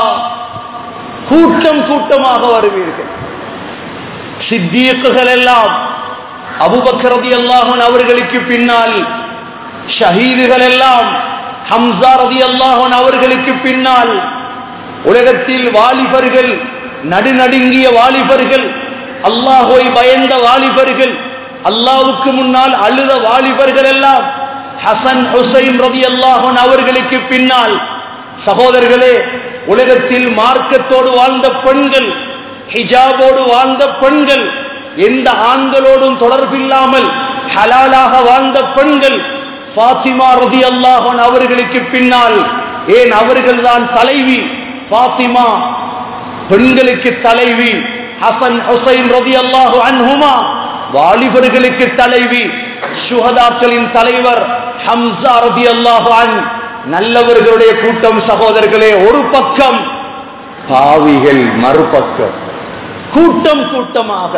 கூட்டம் கூட்டமாக வருவீர்கள் சித்தியக்குகள் எல்லாம் அபுபக்கரதி அல்லாஹன் அவர்களுக்கு பின்னால் ஷஹீதுகள் எல்லாம் ஹம்சா ரதி அல்லாஹன் அவர்களுக்கு பின்னால் உலகத்தில் வாலிபர்கள் நடுநடுங்கிய வாலிபர்கள் அல்லாஹோய் பயந்த வாலிபர்கள் அல்லாவுக்கு முன்னால் அழுத வாலிபர்கள் எல்லாம் ஹசன் ஹுசைன் ரவி அல்லாஹன் அவர்களுக்கு பின்னால் சகோதரர்களே உலகத்தில் மார்க்கத்தோடு வாழ்ந்த பெண்கள் ஹிஜாபோடு வாழ்ந்த பெண்கள் எந்த ஆண்களோடும் தொடர்பில்லாமல் ஹலாலாக வாழ்ந்த பெண்கள் பாத்திமா ரதி அல்லாஹன் அவர்களுக்கு பின்னால் ஏன் அவர்கள்தான் தலைவி பாத்திமா பெண்களுக்கு தலைவி ஹசன் ஹுசைன் ரதி அல்லாஹு அன்ஹுமா வாலிபர்களுக்கு தலைவி சுகதாக்களின் தலைவர் ஹம்சா ரதி அல்லாஹு அன் நல்லவர்களுடைய கூட்டம் சகோதரர்களே ஒரு பக்கம் பாவிகள் மறுபக்கம் கூட்டம் கூட்டமாக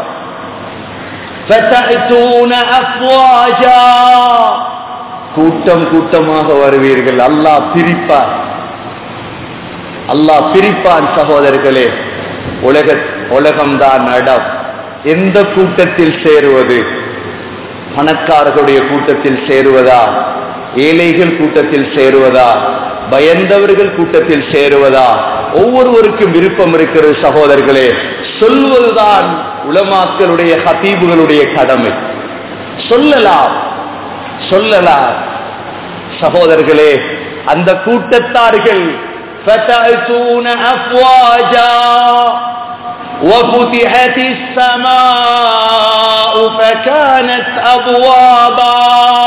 فَتَأْتُونَ أَفْوَاجًا. கூட்டம் கூட்டமாக வருவீர்கள் அல்லாஹ் பிரிப்பார் அல்லாஹ் பிரிப்பான் சகோதரர்களே உலக உலகம்தான் நடம் எந்த கூட்டத்தில் சேருவது பணக்காரர்களுடைய கூட்டத்தில் சேருவதா ஏழைகள் கூட்டத்தில் சேருவதா பயந்தவர்கள் கூட்டத்தில் சேருவதா ஒவ்வொருவருக்கும் விருப்பம் இருக்கிறது சகோதரர்களே சொல்வதுதான் உலமாக்களுடைய ஹதீபுகளுடைய கடமை சொல்லலாம் சொல்லலாம் சகோதரர்களே அந்த கூட்டத்தார்கள் فتأتون أفواجا وفتحت السماء فكانت أبوابا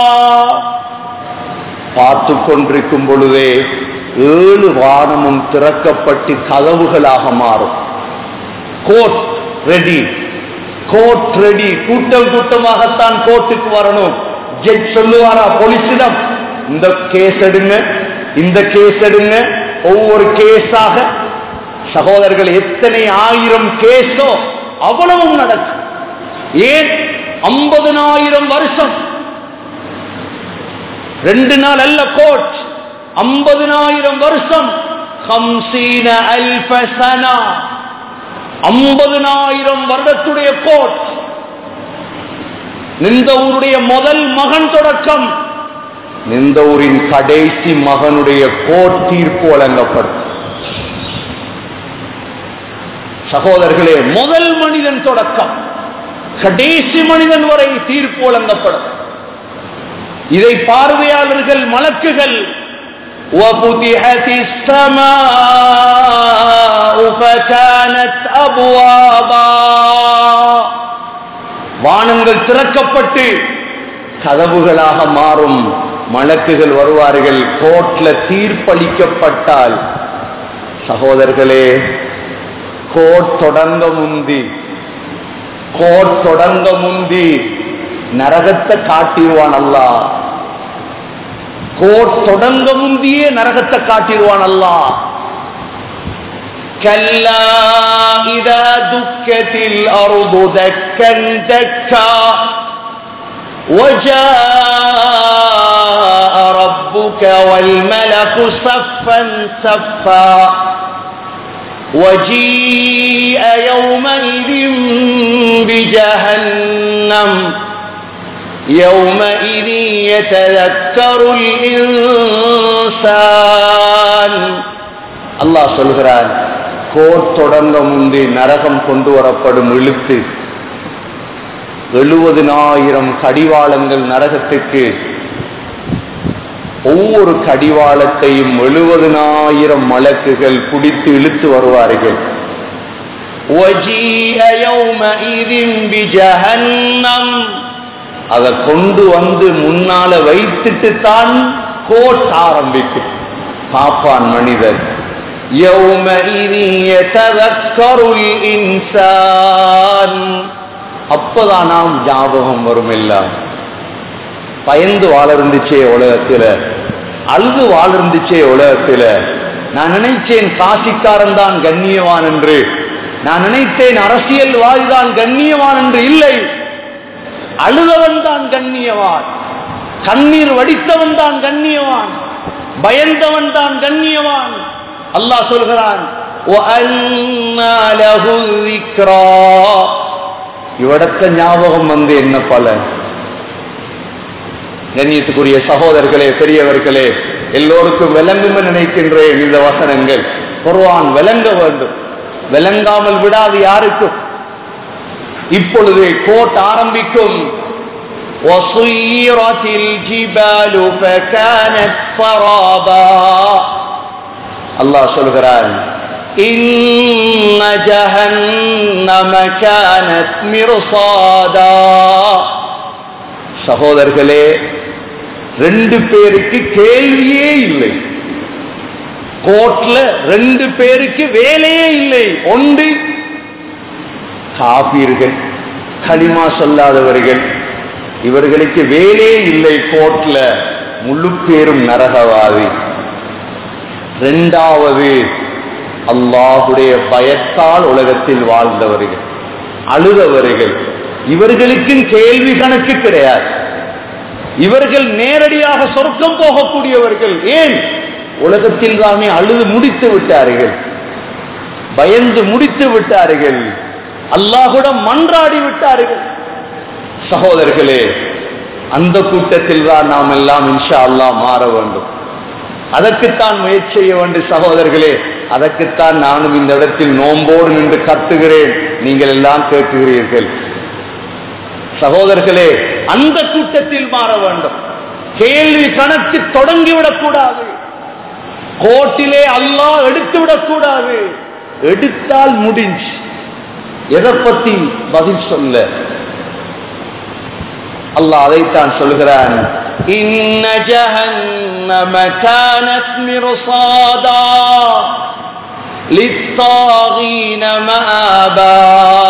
பார்த்து கொண்டிருக்கும் பொழுதே ஏழு வானமும் திறக்கப்பட்டு கதவுகளாக மாறும் கோட் ரெடி கோட் ரெடி கூட்டம் கூட்டமாகத்தான் கோர்ட்டுக்கு வரணும் ஜட்ஜ் சொல்லுவாரா போலீஸிடம் இந்த கேஸ் எடுங்க இந்த கேஸ் எடுங்க ஒவ்வொரு கேஸாக சகோதரர்கள் எத்தனை ஆயிரம் கேஸோ அவ்வளவும் நடக்கும் ஏன் ஐம்பதனாயிரம் வருஷம் ரெண்டு நாள் அல்ல கோட் ஐம்பதனாயிரம் வருஷம் ஹம்சீன அல்பசனா ஐம்பதனாயிரம் வருடத்துடைய கோட் நின்ற ஊருடைய முதல் மகன் தொடக்கம் நின்ற ஊரின் கடைசி மகனுடைய கோட் தீர்ப்பு வழங்கப்படும் சகோதரர்களே முதல் மனிதன் தொடக்கம் கடைசி மனிதன் வரை தீர்ப்பு வழங்கப்படும் இதை பார்வையாளர்கள் மலக்குகள் وفتحت السماء فكانت أبوابا வானங்கள் திறக்கப்பட்டு கதவுகளாக மாறும் மலக்குகள் வருவார்கள் கோர்ட்ல தீர்ப்பளிக்கப்பட்டால் சகோதரர்களே கோர்ட் தொடங்க முந்தி கோர்ட் தொடங்க முந்தி நரகத்தை காட்டிடுவான் அல்லா கோர்ட் தொடங்க முந்தியே நரகத்தை காட்டிடுவான் அல்லா كلا إذا دكت الأرض دكا دكا وجاء ربك والملك صفا صفا وجيء يومئذ بجهنم يومئذ يتذكر الإنسان الله சொல்கிறான் கோட் தொடங்க முந்தி நரகம் கொண்டு வரப்படும் இழுத்து எழுபதினாயிரம் கடிவாளங்கள் நரகத்துக்கு ஒவ்வொரு கடிவாளத்தையும் எழுபதினாயிரம் மலக்குகள் பிடித்து இழுத்து வருவார்கள் وَجِيءَ يَوْمَئِذٍ بِجَهَنَّمَ அதை கொண்டு வந்து முன்னால வைத்துட்டு தான் கோட் ஆரம்பிக்கும் பாப்பான் மனிதன் يَوْمَئِذٍ يَتَذَكَّرُ الْإِنسَانُ அப்பதான் நாம் ஞாபகம் வரும் எல்லாம் பயந்து வாழ இருந்துச்சே உலகத்துல அழுது வாழ்ந்துச்சே உலகத்துல நான் நினைச்சேன் காசிக்காரன் தான் கண்ணியவான் என்று நான் நினைத்தேன் அரசியல்வாதி தான் கண்ணியவான் என்று இல்லை அழுதவன் தான் கண்ணியவான் கண்ணீர் வடித்தவன் தான் கண்ணியவான் பயந்தவன் தான் கண்ணியவான் அல்லாஹ் சொல்கிறான் وَأَنَّى لَهُ الذِّكْرَى இவடத்த ஞாபகம் வந்து என்ன பலன் கண்ணியத்துக்குரிய சகோதரர்களே பெரியவர்களே எல்லோருக்கும் விளங்கும் நினைக்கின்றேன் இந்த வசனங்கள் குர்ஆன் விளங்க வேண்டும் விளங்காமல் விடாது யாருக்கும் இப்பொழுது கோட் ஆரம்பிக்கும் وَصُيِّرَتِ الْجِبَالُ فَكَانَتْ سَرَابًا அல்லாஹ் சொல்கிறான் إِنَّ جَهَنَّمَ كَانَتْ مِرْصَادًا சகோதரர்களே ரெண்டு பேருக்கு கேள்வியே இல்லை கோர்ட்ல ரெண்டு பேருக்கு வேலையே இல்லை ஒன்று காபீர்கள் களிமா சொல்லாதவர்கள் இவர்களுக்கு வேலையே இல்லை கோர்ட்ல முழு பேரும் நரகவாதி இரண்டாவது அல்லாஹுடைய பயத்தால் உலகத்தில் வாழ்ந்தவர்கள் அழுதவர்கள் இவர்களுக்கும் கேள்வி கணக்கு கிடையாது இவர்கள் நேரடியாக சொர்க்கம் போகக்கூடியவர்கள் ஏன் உலகத்தில் தானே அழுது முடித்து விட்டார்கள் பயந்து முடித்து விட்டார்கள் அல்லாஹுடன் மன்றாடி விட்டார்கள் சகோதரர்களே அந்த கூட்டத்தில் தான் நாம் எல்லாம் இன்ஷா அல்லாஹ் மாற வேண்டும் அதற்குத்தான் முயற்சி செய்ய வேண்டும் சகோதரர்களே அதற்குத்தான் நானும் இந்த இடத்தில் நோம்போடு நின்று கத்துகிறேன் நீங்கள் எல்லாம் கேட்குகிறீர்கள் சகோதரர்களே அந்த கூட்டத்தில் மாற வேண்டும் கேள்வி கணக்கு தொடங்கிவிடக் கூடாது கோட்டிலே அல்லாஹ் எடுத்து விடக்கூடாது எடுத்தால் முடிஞ்சு எதை பத்தி பதில் சொல்ல அல்லாஹ் அதைத்தான் சொல்கிறான் إن جهنم كانت مرصادا للطاغين مآبا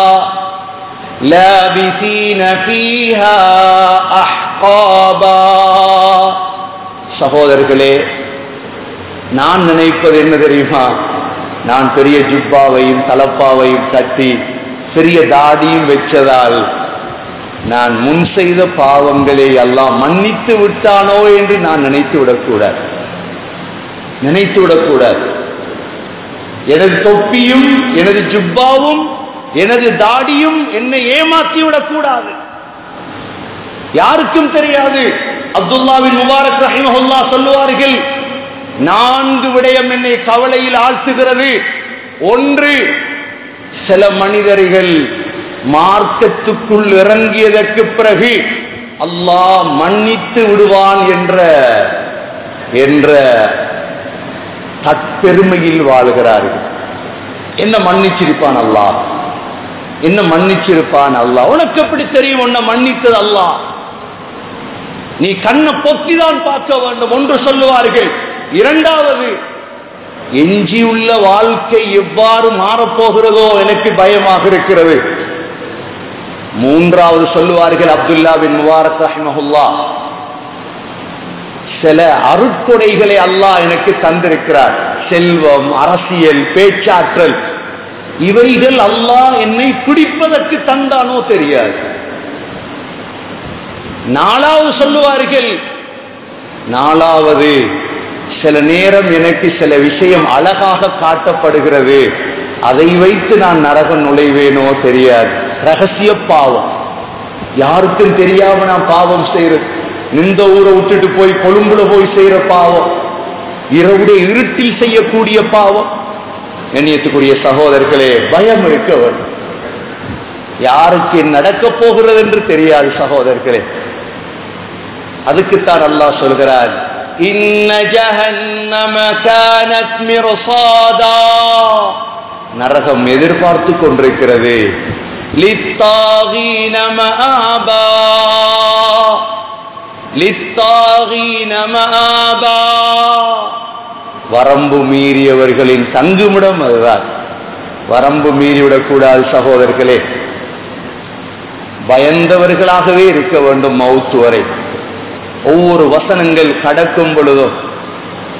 لابثين فيها أحقابا சகோதரர்களே நான் நினைப்பது என்ன தெரியுமா நான் பெரிய ஜுப்பாவையும் தலப்பாவையும் கட்டி பெரிய தாடியும் வச்சதால் நான் முன் செய்த பாவங்களை எல்லாம் மன்னித்து விட்டானோ என்று நான் நினைத்து விடக்கூடாது நினைத்து விடக்கூடாது எனது தொப்பியும் எனது ஜுப்பாவும் எனது தாடியும் என்னை ஏமாற்றி விடக்கூடாது யாருக்கும் தெரியாது அப்துல்லாவின் முபாரக் ரஹிமஹுல்லா சொல்லுவார்கள் நான்கு விடயம் என்னை கவலையில் ஆழ்த்துகிறது ஒன்று சில மனிதர்கள் மார்க்கத்துக்குள் இறங்கியதற்கு பிறகு அல்லாஹ் மன்னித்து விடுவான் என்ற என்ற தற்பெருமையில் வாழ்கிறார்கள் என்ன மன்னிச்சிருப்பான் அல்லாஹ் என்ன மன்னிச்சிருப்பான் அல்லாஹ் உனக்கு எப்படி தெரியும் உன்னை மன்னித்தது அல்லாஹ் நீ கண்ணை பொத்திதான் பார்க்க வேண்டும் ஒன்று சொல்லுவார்கள் இரண்டாவது எஞ்சியுள்ள வாழ்க்கை எவ்வாறு மாறப்போகிறதோ எனக்கு பயமாக இருக்கிறது மூன்றாவது சொல்லுவார்கள் அப்துல்லா பின் முபாரக் ரஹிமஹுல்லா சில அருட்கொடைகளை அல்லாஹ் எனக்கு தந்திருக்கிறார் செல்வம் அரசியல் பேச்சாற்றல் இவைகள் அல்லாஹ் என்னை பிடிப்பதற்கு தந்தானோ தெரியாது நாலாவது சொல்லுவார்கள் நாலாவது சில நேரம் எனக்கு சில விஷயம் அழகாக காட்டப்படுகிறது அதை வைத்து நான் நரகம் நுழைவேனோ தெரியாது ரகசிய பாவம் யாருக்கும் தெரியாம நான் பாவம் செய்யறது நின்ற ஊரை விட்டுட்டு போய் கொழும்புல போய் செய்யற பாவம் இரவுடைய இருட்டில் செய்யக்கூடிய பாவம் எண்ணியத்துக்குரிய சகோதரர்களே பயம் இருக்க வேண்டும் யாருக்கு நடக்க போகிறது என்று தெரியாது சகோதரர்களே அதுக்குத்தான் அல்லாஹ் சொல்கிறார் இன்ன ஜஹன்னம கானத் மிர்சாதா நரகம் எதிர்பார்த்து கொண்டிருக்கிறது லித்தாகீன மஆபா லித்தாகீன மஆபா வரம்பு மீறியவர்களின் தங்குமிடம் அதுதான் வரம்பு மீறிவிடக்கூடாது சகோதரர்களே பயந்தவர்களாகவே இருக்க வேண்டும் மவுத்து வரை ஒவ்வொரு வசனங்கள் கடக்கும் பொழுதும்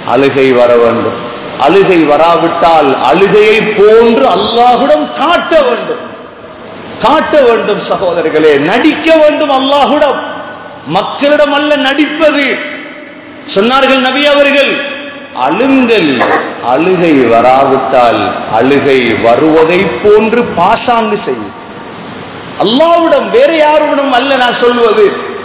அழுகை வர வேண்டும் அழுகை வராவிட்டால் அழுகையை போன்று அல்லாஹுடன் காட்ட வேண்டும் காட்ட வேண்டும் சகோதரர்களே நடிக்க வேண்டும் அல்லாஹுடன் மக்களிடம் அல்ல நடிப்பது சொன்னார்கள் நபி அவர்கள் அழுங்கள் அழுகை வராவிட்டால் அழுகை வருவதை போன்று பாசாங்கு செய்யும் அல்லாவிடம் வேற யாருடன் அல்ல நான் சொல்வது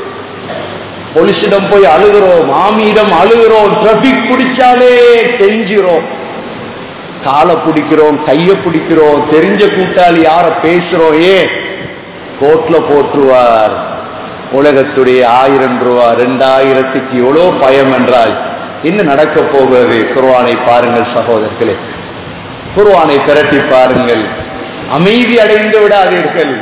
போலீஸிடம் போய் அழுகிறோம் ஆமியிடம் அழுகிறோம் டிராபிக் பிடிச்சாலே கெஞ்சிரோம் காலை பிடிக்கிறோம் கைய பிடிக்கிறோம் தெரிஞ்ச கூட்டாளி யார பேசுறோம் ஏ கோட்ல போட்டுருவார் உலகத்துடைய ஆயிரம் ரூபா ரெண்டாயிரத்துக்கு எவ்வளோ பயம் என்றால் என்ன நடக்க போகிறது குர்வானை பாருங்கள் சகோதரர்களே குர்வானை திரட்டி பாருங்கள் அமைதி அடைந்து விடாதீர்கள்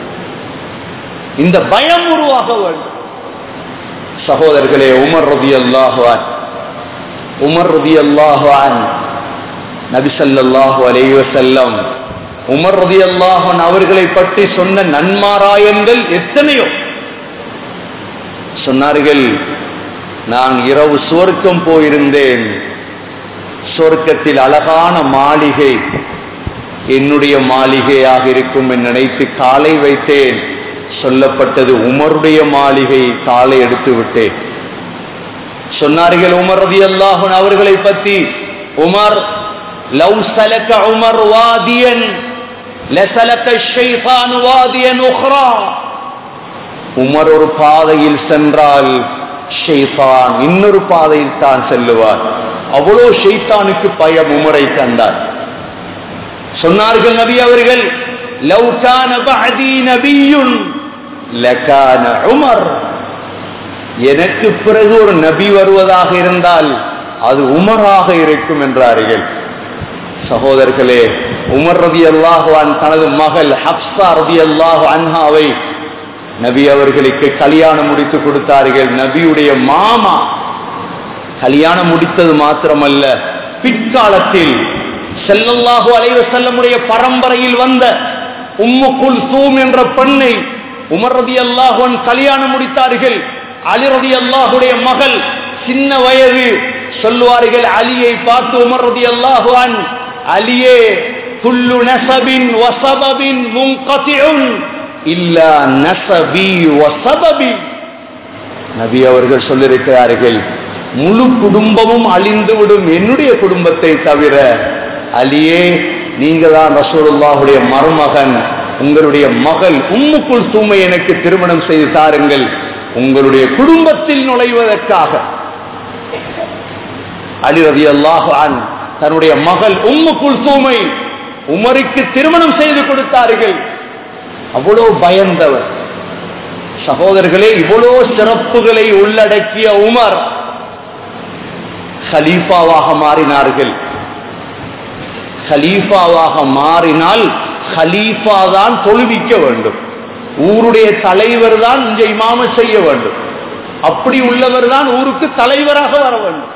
இந்த பயம் உருவாக வேண்டும் சகோதரர்களே உமர் ரதி அல்லாஹான் உமர் ரதி அல்லாஹான் நபிசல்லாஹு அலைவசல்லம் உமர் ரதி அல்லாஹன் அவர்களை பற்றி சொன்ன நன்மாராயங்கள் எத்தனையோ சொன்னார்கள் நான் இரவு சுவர்க்கம் போயிருந்தேன் சுவர்க்கத்தில் அழகான மாளிகை என்னுடைய மாளிகையாக இருக்கும் என்று நினைத்து காலை வைத்தேன் சொல்லப்பட்டது உமருடைய மாளிகை காலை எடுத்து விட்டேன் சொன்னார்கள் உமர் ரதி அல்லாஹன் அவர்களை பற்றி உமர் லவ் சலக்க உமர் வாதியன் லசலக்க ஷைதான் வாதியன் உஹ்ரா உமர் ஒரு பாதையில் சென்றால் ஷெய்தான் இன்னொரு பாதையில் தான் செல்லுவார் அவ்வளோ ஷெய்தானுக்கு பயம் உமரை கண்டார் சொன்னார்கள் நபி அவர்கள் லவ் கான பஅதி நபியுன் லகான உமர் எனக்கு பிறகு ஒரு நபி வருவதாக இருந்தால் அது உமராக இருக்கும் என்றார்கள் சகோதரர்களே உமர் ரதி அல்லாஹுவான் தனது மகள் ஹப்சா ரதி அல்லாஹு அன்ஹாவை நபி அவர்களுக்கு கல்யாணம் முடித்து கொடுத்தார்கள் நபியுடைய மாமா கல்யாணம் முடித்தது மாத்திரமல்ல பிற்காலத்தில் செல்லல்லாஹு அலைவ செல்லமுடைய பரம்பரையில் வந்த உம்மு குல்சூம் என்ற பெண்ணை உமர் ரதி அல்லாஹுவன் கல்யாணம் முடித்தார்கள் அலி ரதி அல்லாஹுடைய மகள் சின்ன வயது சொல்லுவார்கள் அலியை பார்த்து உமர் ரதி அல்லாஹுவான் அலியே குல்லு நசபின் வசபபின் முன்கதிஉன் இல்லா நசபி வசபபி நபி அவர்கள் சொல்லியிருக்கிறார்கள் முழு குடும்பமும் அழிந்துவிடும் என்னுடைய குடும்பத்தை தவிர அலியே நீங்க தான் ரசூலுல்லாஹுடைய மருமகன் உங்களுடைய மகள் உம்முக்குள் தூமை எனக்கு திருமணம் செய்து தாருங்கள் உங்களுடைய குடும்பத்தில் நுழைவதற்காக அலி ரதி அல்லாஹான் தன்னுடைய மகள் உம்முக்குள் தூமை உமருக்கு திருமணம் செய்து கொடுத்தார்கள் அவ்வளோ பயந்தவர் சகோதரர்களே இவ்வளோ சிறப்புகளை உள்ளடக்கிய உமர் ஹலீஃபாவாக மாறினார்கள் ஹலீஃபாவாக மாறினால் ஹலீஃபா தான் தொழுவிக்க வேண்டும் ஊருடைய தலைவர் தான் இங்க இமாம செய்ய வேண்டும் அப்படி உள்ளவர் தான் ஊருக்கு தலைவராக வர வேண்டும்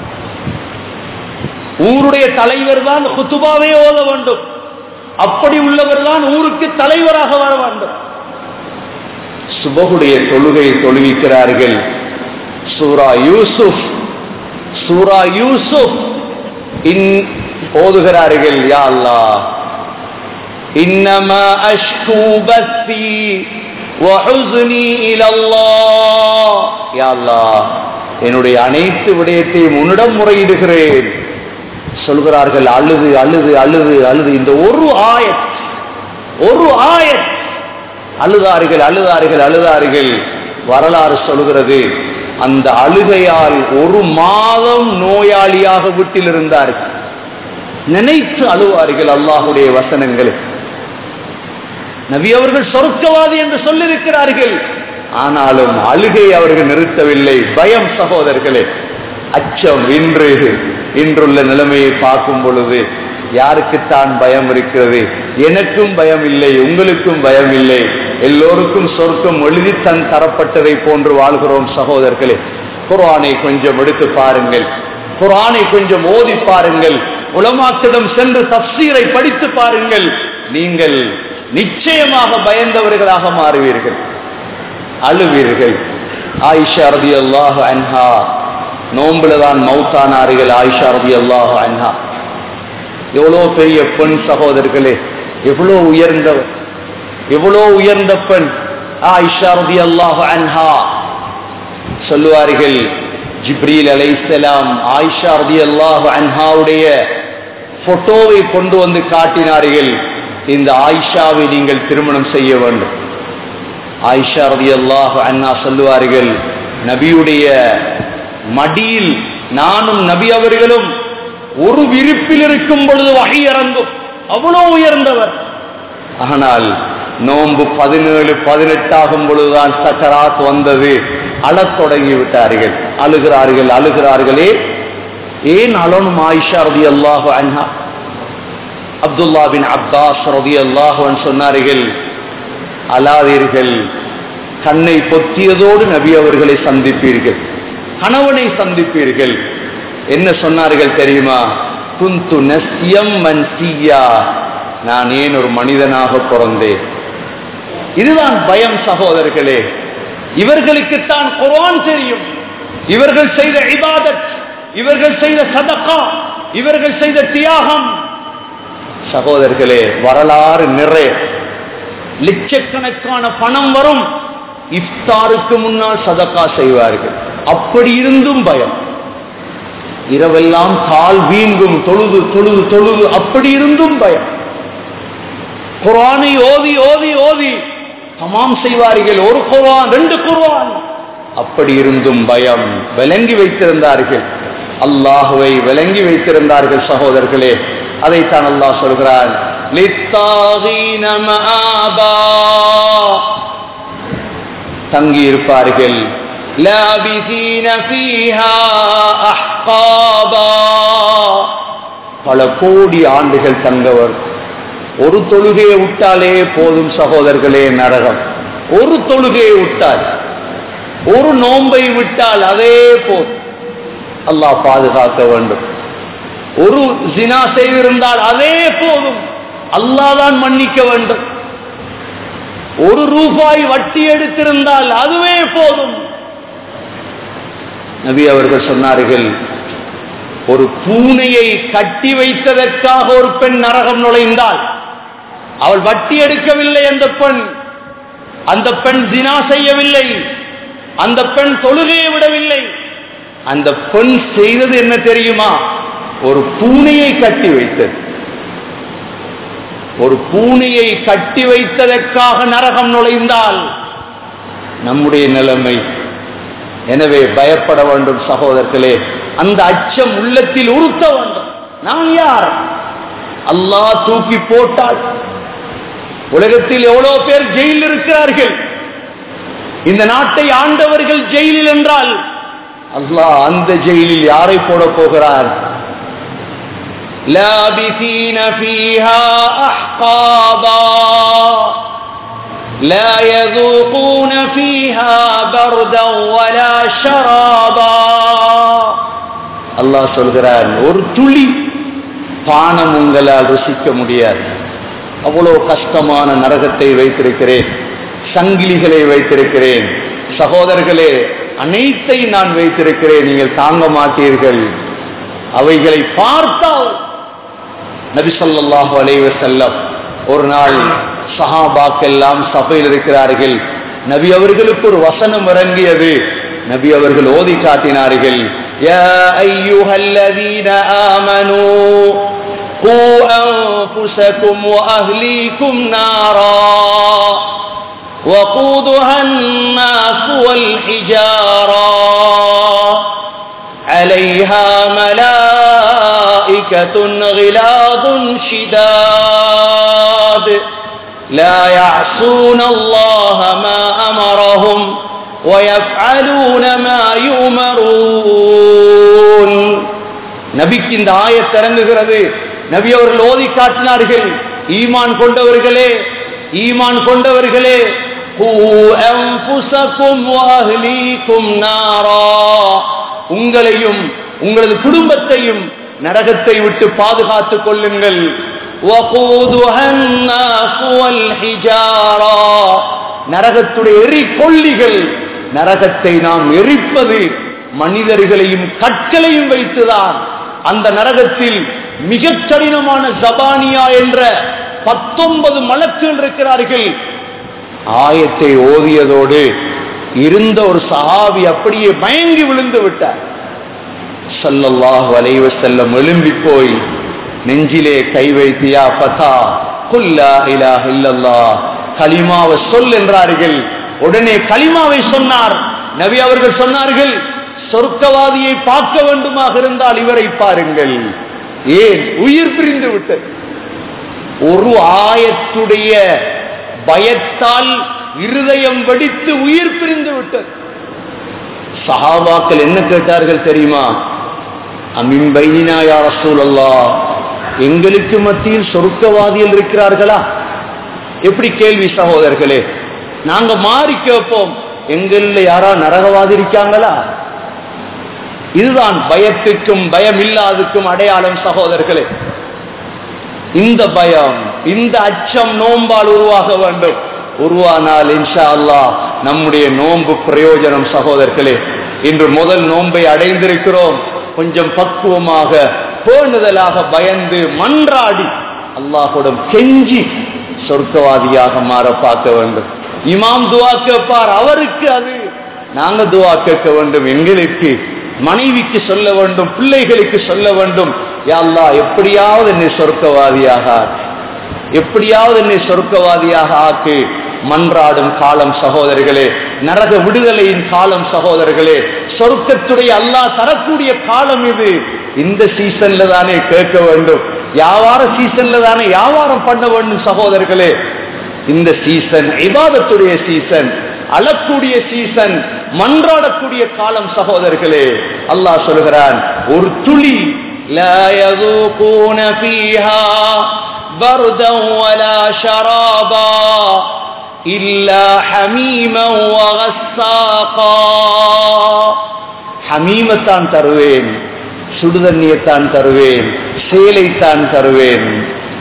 ஊருடைய தலைவர் தான் குத்துபாவே ஓத வேண்டும் அப்படி உள்ளவர் தான் ஊருக்கு தலைவராக வர வேண்டும் சுபகுடைய தொழுகையை தொழுவிக்கிறார்கள் சூரா யூசுப் சூரா யூசுப் இன் ஓதுகிறார்கள் யா அல்லாஹ் இன்னமா அஷ்கு பத்தி وحزني الى الله யா அல்லாஹ் என்னுடைய அனைத்து விடயத்தையும் உன்னிடம் முறையிடுகிறேன் சொல்கிறார்கள் அழுது அழுது அழுது அழுது இந்த ஒரு ஆயத் ஒரு ஆயத் அழுதார்கள் அழுதார்கள் அழுதார்கள் வரலாறு சொல்கிறது அந்த அழுகையால் ஒரு மாதம் நோயாளியாக வீட்டில் இருந்தார்கள் நினைத்து அழுவார்கள் அல்லாஹுடைய வசனங்களை நபி அவர்கள் சொர்க்கவாதி என்று சொல்லியிருக்கிறார்கள் ஆனாலும் அழுகை அவர்கள் நிறுத்தவில்லை பயம் சகோதரர்களே அச்சம் இன்று இன்றுள்ள நிலைமையை பார்க்கும் பொழுது யாருக்குத்தான் பயம் இருக்கிறது எனக்கும் பயம் இல்லை உங்களுக்கும் பயம் இல்லை எல்லோருக்கும் சொர்க்கம் எழுதி தன் தரப்பட்டதை போன்று வாழ்கிறோம் சகோதரர்களே குர்ஆனை கொஞ்சம் எடுத்து பாருங்கள் குர்ஆனை கொஞ்சம் ஓதி பாருங்கள் உலமாக்கிடம் சென்று தப்சீரை படித்து பாருங்கள் நீங்கள் நிச்சயமாக பயந்தவர்களாக மாறுவீர்கள் அழுவீர்கள் ஆயிஷா ரதி அல்லாஹ் அன்ஹா நோம்புல தான் மௌத்தானார்கள் ஆயிஷா ரதி அல்லாஹ் அன்ஹா எவ்வளோ பெரிய பெண் சகோதரர்களே எவ்வளோ உயர்ந்தவர் எவ்வளோ உயர்ந்த பெண் ஆயிஷா ரதி அல்லாஹ் அன்ஹா சொல்லுவார்கள் ஜிப்ரீல் அலைசலாம் ஆயிஷா ரதி அல்லாஹ் அன்ஹாவுடைய போட்டோவை கொண்டு வந்து காட்டினார்கள் இந்த ஆயிஷாவை நீங்கள் திருமணம் செய்ய வேண்டும் ஆயிஷா ரதி அல்லாஹ் அண்ணா சொல்லுவார்கள் நபியுடைய மடியில் நானும் நபி அவர்களும் ஒரு விரிப்பில் இருக்கும் பொழுது வகை இறங்கும் அவ்வளோ உயர்ந்தவர் ஆனால் நோன்பு பதினேழு பதினெட்டாகும் பொழுதுதான் சக்கராத் வந்தது அழத் தொடங்கி விட்டார்கள் அழுகிறார்கள் அழுகிறார்களே ஏன் அலனும் ஆயிஷா ரதி அல்லாஹு அன்ஹா அப்துல்லா பின் அப்பாஸ் ரதி அல்லாஹுவன் சொன்னார்கள் அலாதீர்கள் கண்ணை பொத்தியதோடு நபி அவர்களை சந்திப்பீர்கள் கணவனை சந்திப்பீர்கள் என்ன சொன்னார்கள் தெரியுமா குந்து நஸ்யம் மன்சியா நான் ஏன் ஒரு மனிதனாக பிறந்தேன் இதுதான் பயம் சகோதரர்களே இவர்களுக்குத்தான் குர்ஆன் தெரியும் இவர்கள் செய்த இபாதத் இவர்கள் செய்த சதக்கா இவர்கள் செய்த தியாகம் சகோதரர்களே வரலாறு நிறைய லட்சக்கணக்கான பணம் வரும் இஃப்தாருக்கு முன்னால் சதக்கா செய்வார்கள் அப்படி இருந்தும் பயம் இரவெல்லாம் கால் வீங்கும் தொழுது தொழுது தொழுது அப்படி இருந்தும் பயம் குரானை ஓதி ஓதி ஓதி தமாம் செய்வார்கள் ஒரு குர்ஆன் ரெண்டு குர்ஆன் அப்படி இருந்தும் பயம் விளங்கி வைத்திருந்தார்கள் அல்லாஹுவை விளங்கி வைத்திருந்தார்கள் சகோதரர்களே அதைத்தான் அல்லாஹ் சொல்கிறான் லித்தாகீன மஆபா தங்கி இருப்பார்கள் லாபிசீன ஃபீஹா அஹ்காபா பல கோடி ஆண்டுகள் தங்கவர் ஒரு தொழுகையை விட்டாலே போதும் சகோதரர்களே நரகம் ஒரு தொழுகையை விட்டால் ஒரு நோன்பை விட்டால் அதே போதும் அல்லாஹ் பாதுகாக்க வேண்டும் ஒரு ஜினா செய்திருந்தால் அதே போதும் அல்லாஹ் தான் மன்னிக்க வேண்டும் ஒரு ரூபாய் வட்டி எடுத்திருந்தால் அதுவே போதும் நபி அவர்கள் சொன்னார்கள் ஒரு பூனையை கட்டி வைத்ததற்காக ஒரு பெண் நரகம் நுழைந்தால் அவள் வட்டி எடுக்கவில்லை அந்த பெண் அந்த பெண் தினா செய்யவில்லை அந்த பெண் தொழுகையை விடவில்லை அந்த பெண் செய்தது என்ன தெரியுமா ஒரு பூனையை கட்டி வைத்தது ஒரு பூனையை கட்டி வைத்ததற்காக நரகம் நுழைந்தால் நம்முடைய நிலைமை எனவே பயப்பட வேண்டும் சகோதரர்களே அந்த அச்சம் உள்ளத்தில் உறுத்த வேண்டும் நான் யார் அல்லாஹ் தூக்கி போட்டால் உலகத்தில் எவ்வளவு பேர் ஜெயிலில் இருக்கிறார்கள் இந்த நாட்டை ஆண்டவர்கள் ஜெயிலில் என்றால் அல்லாஹ் அந்த ஜெயிலில் யாரை போட போகிறார் لابثين فيها أحقابا لا يذوقون فيها بردا ولا شرابا அல்லாஹ் சொல்கிறார் ஒரு துளி பானம் உங்களால் ருசிக்க முடியாது அவ்வளவு கஷ்டமான நரகத்தை வைத்திருக்கிறேன் சங்கிலிகளை வைத்திருக்கிறேன் சகோதரர்களே அனைத்தை நான் வைத்திருக்கிறேன் நீங்கள் தாங்க மாட்டீர்கள் அவைகளை பார்த்தால் நபி ஸல்லல்லாஹு அலைஹி வஸல்லம் ஒரு நாள் சஹாபாக்கெல்லாம் சபையில் இருக்கிறார்கள் நபி அவர்களுக்கு ஒரு வசனம் இறங்கியது நபி அவர்கள் ஓதி காட்டினார்கள் யா அய்யுஹல்லதீன ஆமனூ قوا أنفسكم وأهليكم نارا وقودها الناس والحجارة عليها ملائكة غلاظ شداد لا يعصون الله ما أمرهم ويفعلون ما يؤمرون நபிக்கு இந்த ஆயத் இறங்குகிறது நபி அவர்கள் ஓதி காட்டினார்கள் ஈமான் கொண்டவர்களே ஈமான் கொண்டவர்களே قُوا أَنفُسَكُمْ وَأَهْلِيكُمْ نَارًا உங்களையும் உங்களது குடும்பத்தையும் நரகத்தை விட்டு பாதுகாத்துக் கொள்ளுங்கள் وَقُودُهَا النَّاسُ وَالْحِجَارَةُ நரகத்துடைய எரி கொல்லிகள் நரகத்தை நாம் எரிப்பது மனிதர்களையும் கற்களையும் வைத்துதான் அந்த நரகத்தில் மிகக் கடினமான ஜபானியா என்ற பத்தொன்பது மலக்குகள் இருக்கிறார்கள் ஆயத்தை ஓதியதோடு இருந்த ஒரு சஹாபி அப்படியே மயங்கி விழுந்து விட்டார் ஸல்லல்லாஹு அலைஹி வஸல்லம் எழும்பி போய் நெஞ்சிலே கை வைத்தியா பதா குல்லா இலாஹ இல்லல்லாஹ் கலிமாவை சொல் என்றார்கள் உடனே கலிமாவை சொன்னார் நபி அவர்கள் சொன்னார்கள் சொர்க்கவாதியை பார்க்க வேண்டுமாக இருந்தால் இவரை பாருங்கள் ஏன் உயிர் பிரிந்து விட்டது ஒரு ஆயத்துடைய பயத்தால் இருதயம் வெடித்து உயிர் பிரிந்து விட்டது சஹாபாக்கள் என்ன கேட்டார்கள் தெரியுமா அமின் பைனினா யா ரசூலல்லாஹ் எங்களுக்கு மத்தியில் சொர்க்கவாதிகள் இருக்கிறார்களா எப்படி கேள்வி சகோதரர்களே நாங்க மாறி கேட்போம் எங்கள்ல யாரா நரகவாதி இருக்காங்களா இதுதான் பயத்துக்கும் பயம் இல்லாதுக்கும் அடையாளம் சகோதரர்களே இந்த பயம் இந்த அச்சம் நோம்பால் உருவாக வேண்டும் உருவானால் இன்ஷா அல்லாஹ் நம்முடைய நோன்பு பிரயோஜனம் சகோதரர்களே இன்று முதல் நோன்பை அடைந்திருக்கிறோம் கொஞ்சம் பக்குவமாக பேணுதலாக பயந்து மன்றாடி அல்லாஹுடன் கெஞ்சி சொர்க்கவாதியாக மாற பார்க்க வேண்டும் இமாம் துவா கேட்பார் அவருக்கு அது நாங்க துவா கேட்க வேண்டும் எங்களுக்கு மனைவிக்கு சொல்ல வேண்டும் பிள்ளைகளுக்கு சொல்ல வேண்டும் யா அல்லாஹ் எப்படியாவது என்னை சொர்க்கவாதியாக ஆக்கு. எப்படியாவது என்னை சொர்க்கவாதியாக ஆக்கு மன்றாடும் காலம் சகோதரர்களே நரக விடுதலையின் காலம் சகோதரர்களே சொர்க்கத்துடைய அல்லாஹ் தரக்கூடிய காலம் இது இந்த சீசன்ல தானே கேட்க வேண்டும் வியாபார சீசன்ல தானே வியாபாரம் பண்ண வேண்டும் சகோதரர்களே இந்த சீசன் இபாதத்துடைய சீசன் அழக்கூடிய சீசன் மன்றாடக்கூடிய காலம் சகோதரர்களே அல்லாஹ் சொல்கிறான் ஒரு துளி لا يذوقون فيها بردا ولا شرابا إلا حميما وغساقا ஹமீமத்தான் தருவேன் சுடுதண்ணியத்தான் தருவேன் சேலைத்தான் தருவேன்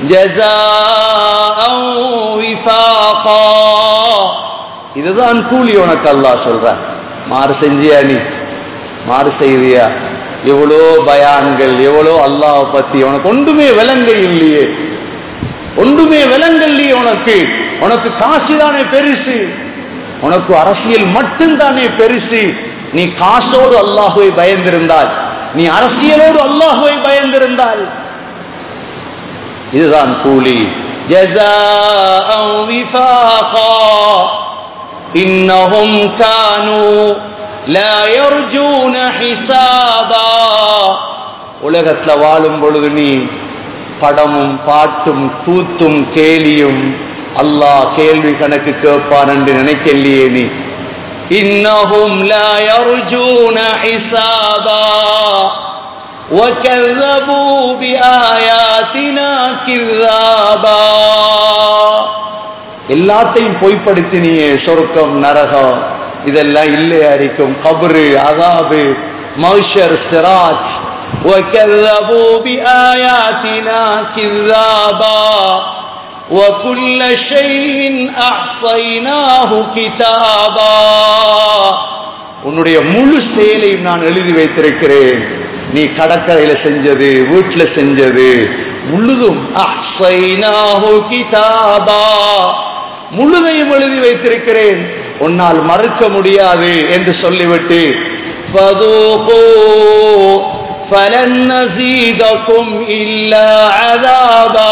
ஜஸாஅ விஃபாகா. இதுதான் கூலி உனக்கு அல்லாஹ் சொல்றான் மாறு செஞ்சியா நீ மாறு செய்தியா எவ்வளோ பயான்கள் எவ்வளோ அல்லாஹ் பத்தி உனக்கு ஒன்றுமே விலங்க இல்லையே ஒன்றுமே விலங்கல்லையே உனக்கு உனக்கு காசு தானே பெருசு உனக்கு அரசியல் மட்டும்தானே பெருசு நீ காசோடு அல்லாஹுவை பயந்திருந்தால் நீ அரசியலோடு அல்லாஹுவை பயந்திருந்தால் இதுதான் கூலி جزاء وفاقا إنهم كانوا لا يرجون حسابا உலகத்துல வாழும் பொழுது நீ படமும் பாட்டும் கூத்தும் கேலியும் அல்லாஹ் கேள்வி கணக்கு கேட்பான் என்று நினைக்கலையே நீ இன்னஹும் லா யர்ஜூன ஹிசாபா وكذبوا بآياتنا كذابا எல்லாத்தையும் பொய்ப்படுத்தினியே சொர்க்கம் நரகம் இதெல்லாம் இல்லை அரிக்கும் கபரு அதாபு மௌஷர் சிராஜ் وكذبوا بآياتنا كذابا وكل شيء أحصيناه كتابا உன்னுடைய முழு செயலையும் நான் எழுதி வைத்திருக்கிறேன் நீ கடற்கரையில செஞ்சது வீட்டுல செஞ்சது முழுதும் அஹ்சைனாஹு கிதாபா முழுதையும் எழுதி வைத்திருக்கிறேன் உன்னால் மறுக்க முடியாது என்று சொல்லிவிட்டு فذوقوا فلن نزيدكم إلا عذابا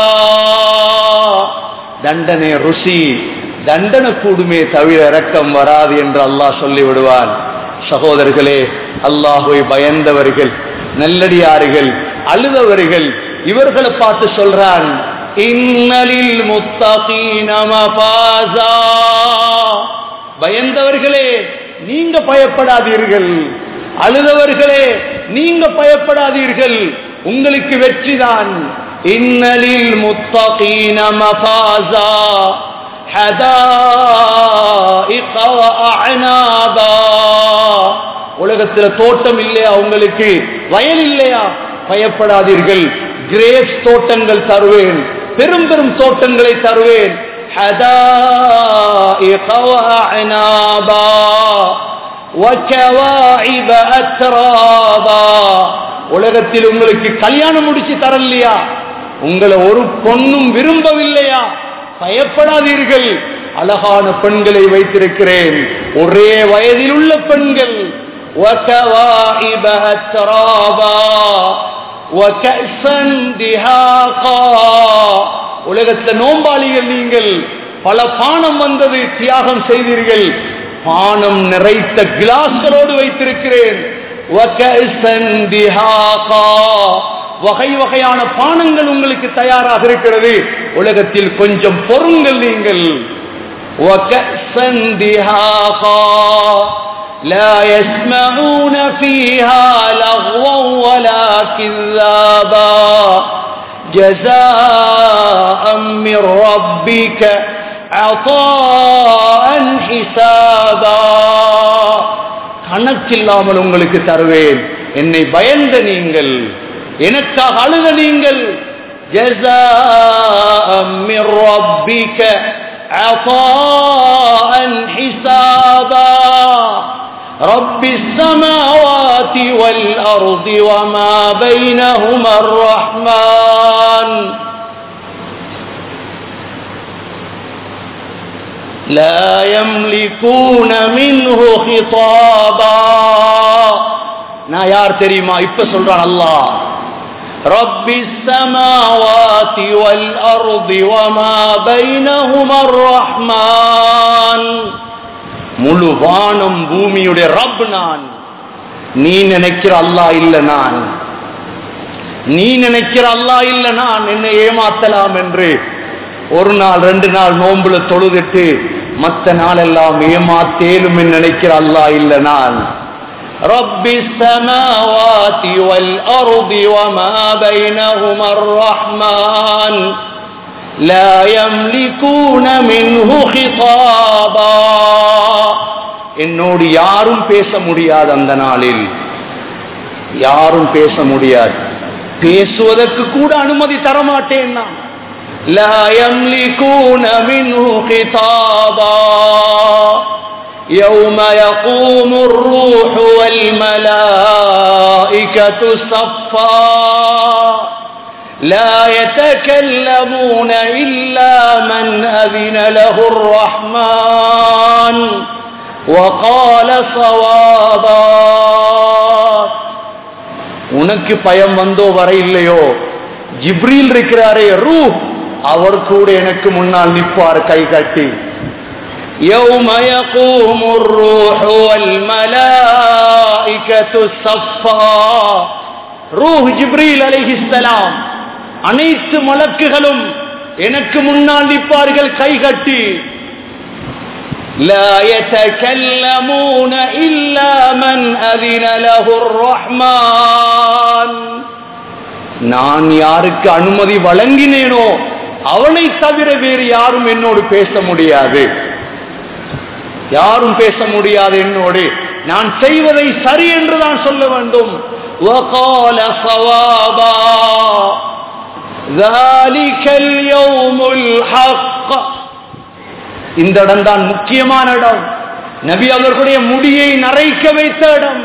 தண்டனை ருசி தண்டனை கூடுமே தவிர இரக்கம் வராது என்று அல்லாஹ் சொல்லி விடுவான் சகோதரர்களே அல்லாஹுவை பயந்தவர்கள் நல்லடியார்கள் அழுதவர்கள் இவர்களை பார்த்து சொல்றான் இன்னலில் முத்தகீன மஃபாஸா பயந்தவர்களே நீங்க பயப்படாதீர்கள் அழுதவர்களே நீங்க பயப்படாதீர்கள் உங்களுக்கு வெற்றிதான் இன்னலில் முத்தகீன மஃபாஸா حدائق وأعنابا உலகத்துல தோட்டம் இல்லையா உங்களுக்கு வயல் இல்லையா பயப்படாதீர்கள் கிரேப்ஸ் தோட்டங்கள் தருவேன் பெரும் பெரும் தோட்டங்களை தருவேன் حدائق وأعنابا وكواعب أترابا உலகத்தில் உங்களுக்கு கல்யாணம் முடிச்சு தரலையா உங்களை ஒரு பொண்ணும் விரும்பவில்லையா பயப்படாதீர்கள் அழகான பெண்களை வைத்திருக்கிறேன் ஒரே வயதில் உள்ள பெண்கள் وكواعب أترابا وكأسا دهاقا உலகத்துல நோம்பாளிகள் நீங்கள் பல பானம் வந்தது தியாகம் செய்தீர்கள் பானம் நிறைத்த கிளாஸ்களோடு வைத்திருக்கிறேன் وكأسا دهاقا வகை வகையான பானங்கள் உங்களுக்கு தயாராக இருக்கிறது உலகத்தில் கொஞ்சம் பொருங்கள் நீங்கள் وكأسا دهاقا لا يسمعون فيها لغوا ولا كذابا جزاء من ربك عطاء حسابا கணக்கில்லாமல் உங்களுக்கு தருவேன் என்னை பயந்த நீங்கள் எனக்காக அழுத நீங்கள் جزاء من ربك عطاء حسابا رب السماوات والأرض وما بينهما الرحمن لا يملكون منه خطابا நான் யார் தெரியுமா இப்ப சொல்றான் அல்லாஹ் رب السماوات والأرض وما بينهما الرحمن முழு வானம் பூமியுடைய ரப் நான் நீ நினைக்கிற அல்லாஹ் இல்ல நான் நீ நினைக்கிற அல்லாஹ் இல்ல நான் என்னை ஏமாத்தலாம் என்று ஒரு நாள் ரெண்டு நாள் நோம்புல தொழுதுட்டு மத்த நாள் எல்லாம் ஏமாத்தேலும் நினைக்கிற அல்லாஹ் இல்ல நான் رب السماوات والأرض وما بينهما الرحمن لا يملكون منه خطابا என்னோடு யாரும் பேச முடியாது அந்த நாளில் யாரும் பேச முடியாது பேசுவதற்கு கூட அனுமதி தரமாட்டேன் நான் لا يملكون منه خطابا يوم يقوم الروح والملائكة صفا لا يتكلمون إلا من أذن له الرحمن وقال صوابا உனக்கு பயம் வந்தோ வர இல்லையோ ஜிப்ரீல் இருக்கிறாரே ரூ அவர் கூட எனக்கு முன்னால் நிற்பார் கை கட்டி يوم يقوم الروح والملائكة صفا ரூஹ் ஜிப்ரீல் அலைஹிஸ்ஸலாம் அனைத்து மலக்குகளும் எனக்கு முன்னால் நிற்பார்கள் கை கட்டி لا يتكلمون إلا من أذن له الرحمن நான் யாருக்கு அனுமதி வழங்கினேனோ அவனை தவிர வேறு யாரும் என்னோடு பேச முடியாது யாரும் பேச முடியாது என்னோடு நான் செய்வதை சரி என்று தான் சொல்ல வேண்டும் وقال صوابا ذلك اليوم الحق இந்த இடம் தான் முக்கியமான இடம் நபி அவர்களுடைய முடியை நரைக்க வைத்த இடம்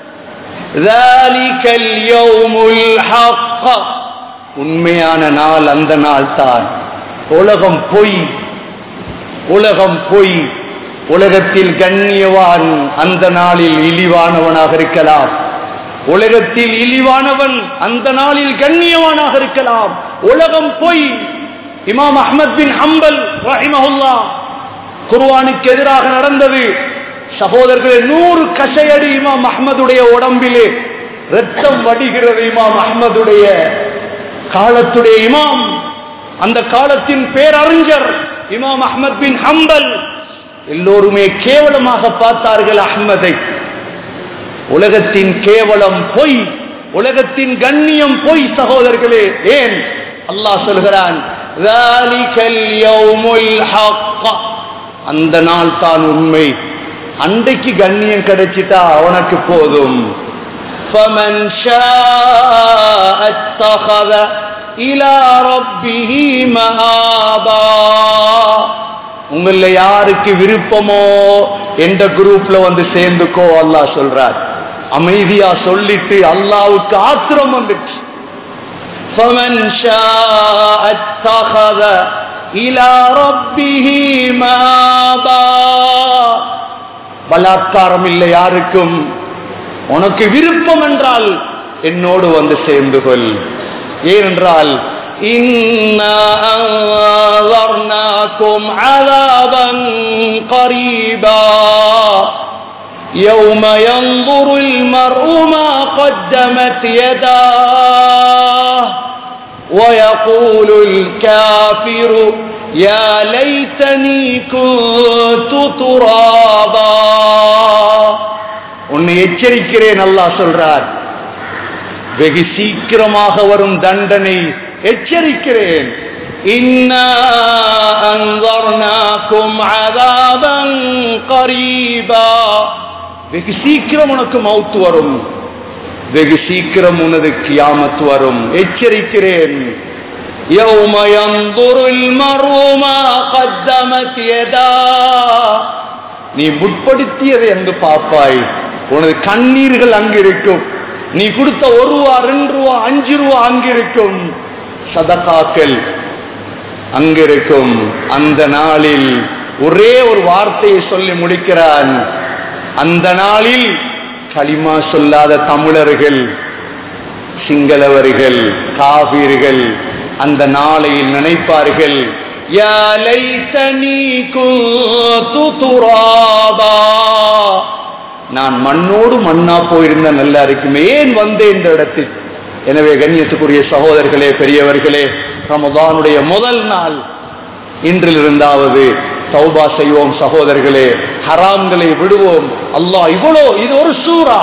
ذلك اليوم الحق உண்மையான நாள் அந்த நாள் தான் உலகம் பொய் உலகம் பொய் உலகத்தில் கண்ணியவான் அந்த நாளில் இழிவானவனாக இருக்கலாம் உலகத்தில் இழிவானவன் அந்த நாளில் கண்ணியவானாக இருக்கலாம் உலகம் பொய் இமாம் அஹ்மத் பின் ஹம்பல் ரஹிமஹுல்லா குர்வானுக்கு எதிராக நடந்தது சகோதரர்களே நூறு கசையடி இமாம் அஹ்மதுடைய உடம்பிலே ரத்தம் வடிகிறது இமாம் அஹ்மதுடைய காலத்துடைய இமாம் அந்த காலத்தின் பேரறிஞர் இமாம் அஹ்மத் பின் ஹம்பல் எல்லோருமே கேவலமாக பார்த்தார்கள் அஹ்மதை உலகத்தின் கேவலம் பொய் உலகத்தின் கண்ணியம் பொய் சகோதரர்களே ஏன் அல்லாஹ் சொல்கிறான் ذَلِكَ الْيَوْمُ الْحَقَّ. அந்த நாள் தான் உண்மை அன்றைக்கு கண்ணியம் கிடைச்சிட்டா அவனுக்கு போதும் فَمَنْ شَاءَ اتَّخَذَ إِلَى رَبِّهِ مَآبًا உங்கள யாருக்கு விருப்பமோ எந்த குரூப்ல வந்து சேர்ந்துக்கோ அல்லாஹ் சொல்றார் அமைதியா சொல்லிட்டு அல்லாவுக்கு ஆத்திரம் வந்துச்சு فمن شاء اتخذ إلى ربه مابا பலாத்காரம் இல்லை யாருக்கும் உனக்கு விருப்பம் என்றால் என்னோடு வந்து சேர்ந்து கொள் ஏனென்றால் إنا أنذرناكم عذابا قريبا يوم ينظر المرء ما قدمت يداه ويقول الكافر يا ليتني كنت ترابا உன்னை எச்சரிக்கிறேன் அல்லாஹ் சொல்றார் வெகு சீக்கிரமாக வரும் தண்டனை எச்சரிக்கிறேன் இன்னா அன்வர்னாக்கும் அதாபன் கரீபா வெகு சீக்கிரம் உனக்கு மவுத்து வரும் வெகு சீக்கிரம் உனது கியாமத் வரும் எச்சரிக்கிறேன் يوم ينظر المرء ما قدمت يداه நீ முற்படுத்தியதை அங்கு பார்ப்பாய் உனது கண்ணீர்கள் அங்கு இருக்கும் நீ கொடுத்த ஒரு ரூபா ரெண்டு ரூபா அஞ்சு ரூபா அங்கு இருக்கும் சதகாக்கள் அங்கிருக்கும் அந்த நாளில் ஒரே ஒரு வார்த்தையை சொல்லி முடிக்கிறான் அந்த நாளில் களிமா சொல்லாத தமிழர்கள் சிங்களவர்கள் காவிர்கள் அந்த நாளையில் நினைப்பார்கள் யா லைத்தனி குந்து துராபா நான் மண்ணோடு மண்ணா போயிருந்த நல்லா இருக்குமே ஏன் வந்தேன் இந்த இடத்தில் எனவே கண்ணியத்துக்குரிய சகோதரர்களே பெரியவர்களே ரமதானுடைய முதல் நாள் இன்றிலிருந்தாவது தௌபா செய்வோம் சகோதரர்களே ஹராம்களை விடுவோம் அல்லாஹ் இவ்வளோ இது ஒரு சூறா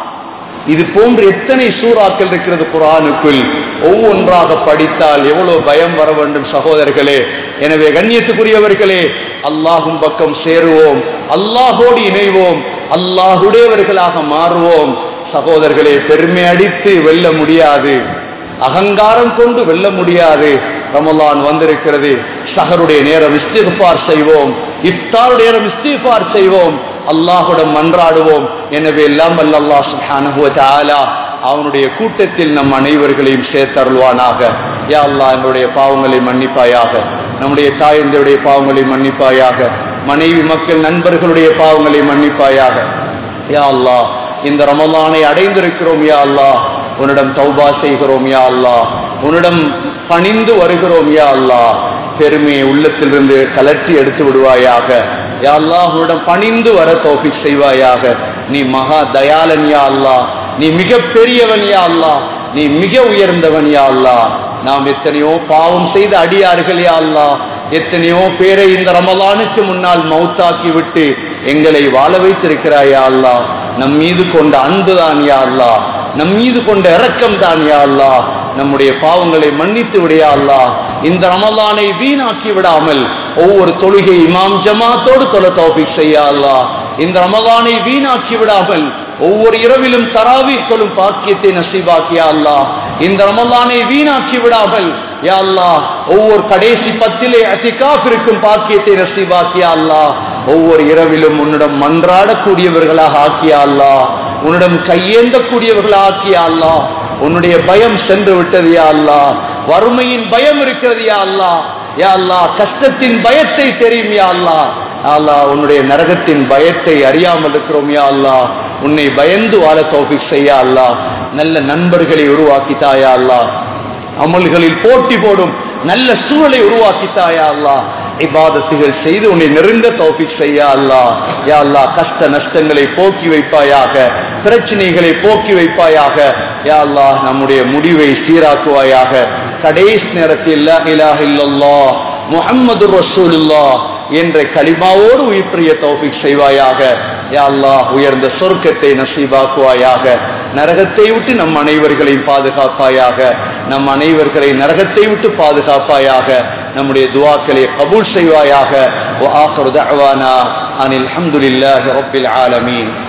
இது போன்று எத்தனை சூறாக்கள் இருக்கிறது குரானுக்குள் ஒவ்வொன்றாக படித்தால் எவ்வளவு பயம் வர வேண்டும் சகோதரர்களே எனவே கண்ணியத்துக்குரியவர்களே அல்லாஹும் பக்கம் சேருவோம் அல்லாஹோடு இணைவோம் அல்லாஹுடையவர்களாக மாறுவோம் சகோதரர்களே பெருமை அடித்து வெல்ல முடியாது அகங்காரம் கொண்டு வெல்ல முடியாது ரமலான் வந்திருக்கிறது சஹருடைய நேரம் இஸ்திஃபார் செய்வோம் இஃப்தாருடைய நேரம் இஸ்திஃபார் செய்வோம் அல்லாஹுடன் மன்றாடுவோம் எனவே எல்லாம் வல்ல அல்லாஹ் சுப்ஹானஹு வ தஆலா அவனுடைய கூட்டத்தில் நம் அனைவர்களையும் சேர்த்தருள்வானாக யா அல்லாஹ் என்னுடைய பாவங்களை மன்னிப்பாயாக நம்முடைய தாயந்தருடைய பாவங்களை மன்னிப்பாயாக மனைவி மக்கள் நண்பர்களுடைய பாவங்களை மன்னிப்பாயாக யா அல்லாஹ் இந்த ரமலானை அடைந்திருக்கிறோம் யா அல்லாஹ் உன்னிடம் தௌபா செய்கிறோம் யா அல்லாஹ் உன்னிடம் பணிந்து வருகிறோம் யா அல்லாஹ் பெருமையை உள்ளத்திலிருந்து கலற்றி எடுத்து விடுவாயாக யா அல்லாஹ் உன்னிடம் பணிந்து வர தௌஃபிக் செய்வாயாக நீ மகா தயாளன் யா அல்லாஹ் நீ மிக பெரியவன் யா அல்லாஹ் நீ மிக உயர்ந்தவன் யா அல்லாஹ் நாம் எத்தனையோ பாவம் செய்த அடியார்கள் யா அல்லாஹ் எத்தனையோ பேரை இந்த ரமலானுக்கு முன்னால் மௌத்தாக்கி விட்டு எங்களை வாழ வைத்திருக்கிறாயா அல்லாஹ் நம் மீது கொண்ட அன்புதான் யா அல்லாஹ் நம் மீது கொண்ட இரக்கம் தான் யா அல்லாஹ் நம்முடைய பாவங்களை மன்னித்து விடையா அல்லாஹ் இந்த ரமலானை வீணாக்கி விடாமல் ஒவ்வொரு தொழுகை இமாம் ஜமாத்தோடு தொலை தௌபிக் செய்யா அல்லாஹ் இந்த ரமலானை வீணாக்கி விடாமல் ஒவ்வொரு இரவிலும் தராவி கொள்ளும் பாக்கியத்தை நசீபாக்கியா அல்லாஹ் இந்த ரமலானை வீணாக்கி விடாமல் யா அல்லாஹ் ஒவ்வொரு கடைசி பத்திலே அத்திகாப் இருக்கும் பாக்கியத்தை நசீபாக்கியா அல்லாஹ் ஒவ்வொரு இரவிலும் உன்னிடம் மன்றாடக்கூடியவர்களாக ஆக்கியா அல்லாஹ் உன்னிடம் கையேந்தக்கூடியவர்களாக ஆக்கியா அல்லாஹ் உன்னுடைய பயம் சென்று விட்டது யா அல்லாஹ் வறுமையின் பயம் இருக்கிறது யா அல்லாஹ் யா அல்லாஹ் கஷ்டத்தின் பயத்தை தெரியும் யா அல்லாஹ் அல்லாஹ் உன்னுடைய நரகத்தின் பயத்தை அறியாமல் இருக்கிறோம் யா அல்லாஹ் உன்னை பயந்து வாழ தௌஃபிக் செய்ய அல்லாஹ் நல்ல நண்பர்களை உருவாக்கித்தாயா அல்லாஹ் அமல்களில் போட்டி போடும் நல்ல சூழலை உருவாக்கித்தாயா அல்லாஹ் இபாதத்துகள் செய்து உன்னை நெருங்க தௌஃபிக் செய்ய அல்லாஹ் யா அல்லாஹ் கஷ்ட நஷ்டங்களை போக்கி வைப்பாயாக பிரச்சனைகளை போக்கி வைப்பாயாக யா அல்லாஹ் நம்முடைய முடிவை சீராக்குவாயாக கடைசி நேரத்தில் லா இலாஹ இல்லல்லாஹ் முஹம்மது ரசூலுல்லாஹ் என்ற கலிமாவோடு உயிர்ப்பிரிய தௌஃபிக் செய்வாயாக யா அல்லாஹ் உயர்ந்த சொர்க்கத்தை நசீபாக்குவாயாக நரகத்தை விட்டு நம் அனைவர்களையும் பாதுகாப்பாயாக நம் அனைவர்களை நரகத்தை விட்டு பாதுகாப்பாயாக நம்முடைய துவாக்களை கபூல் செய்வாயாக وآخر دعوانا أن الحمد لله رب العالمين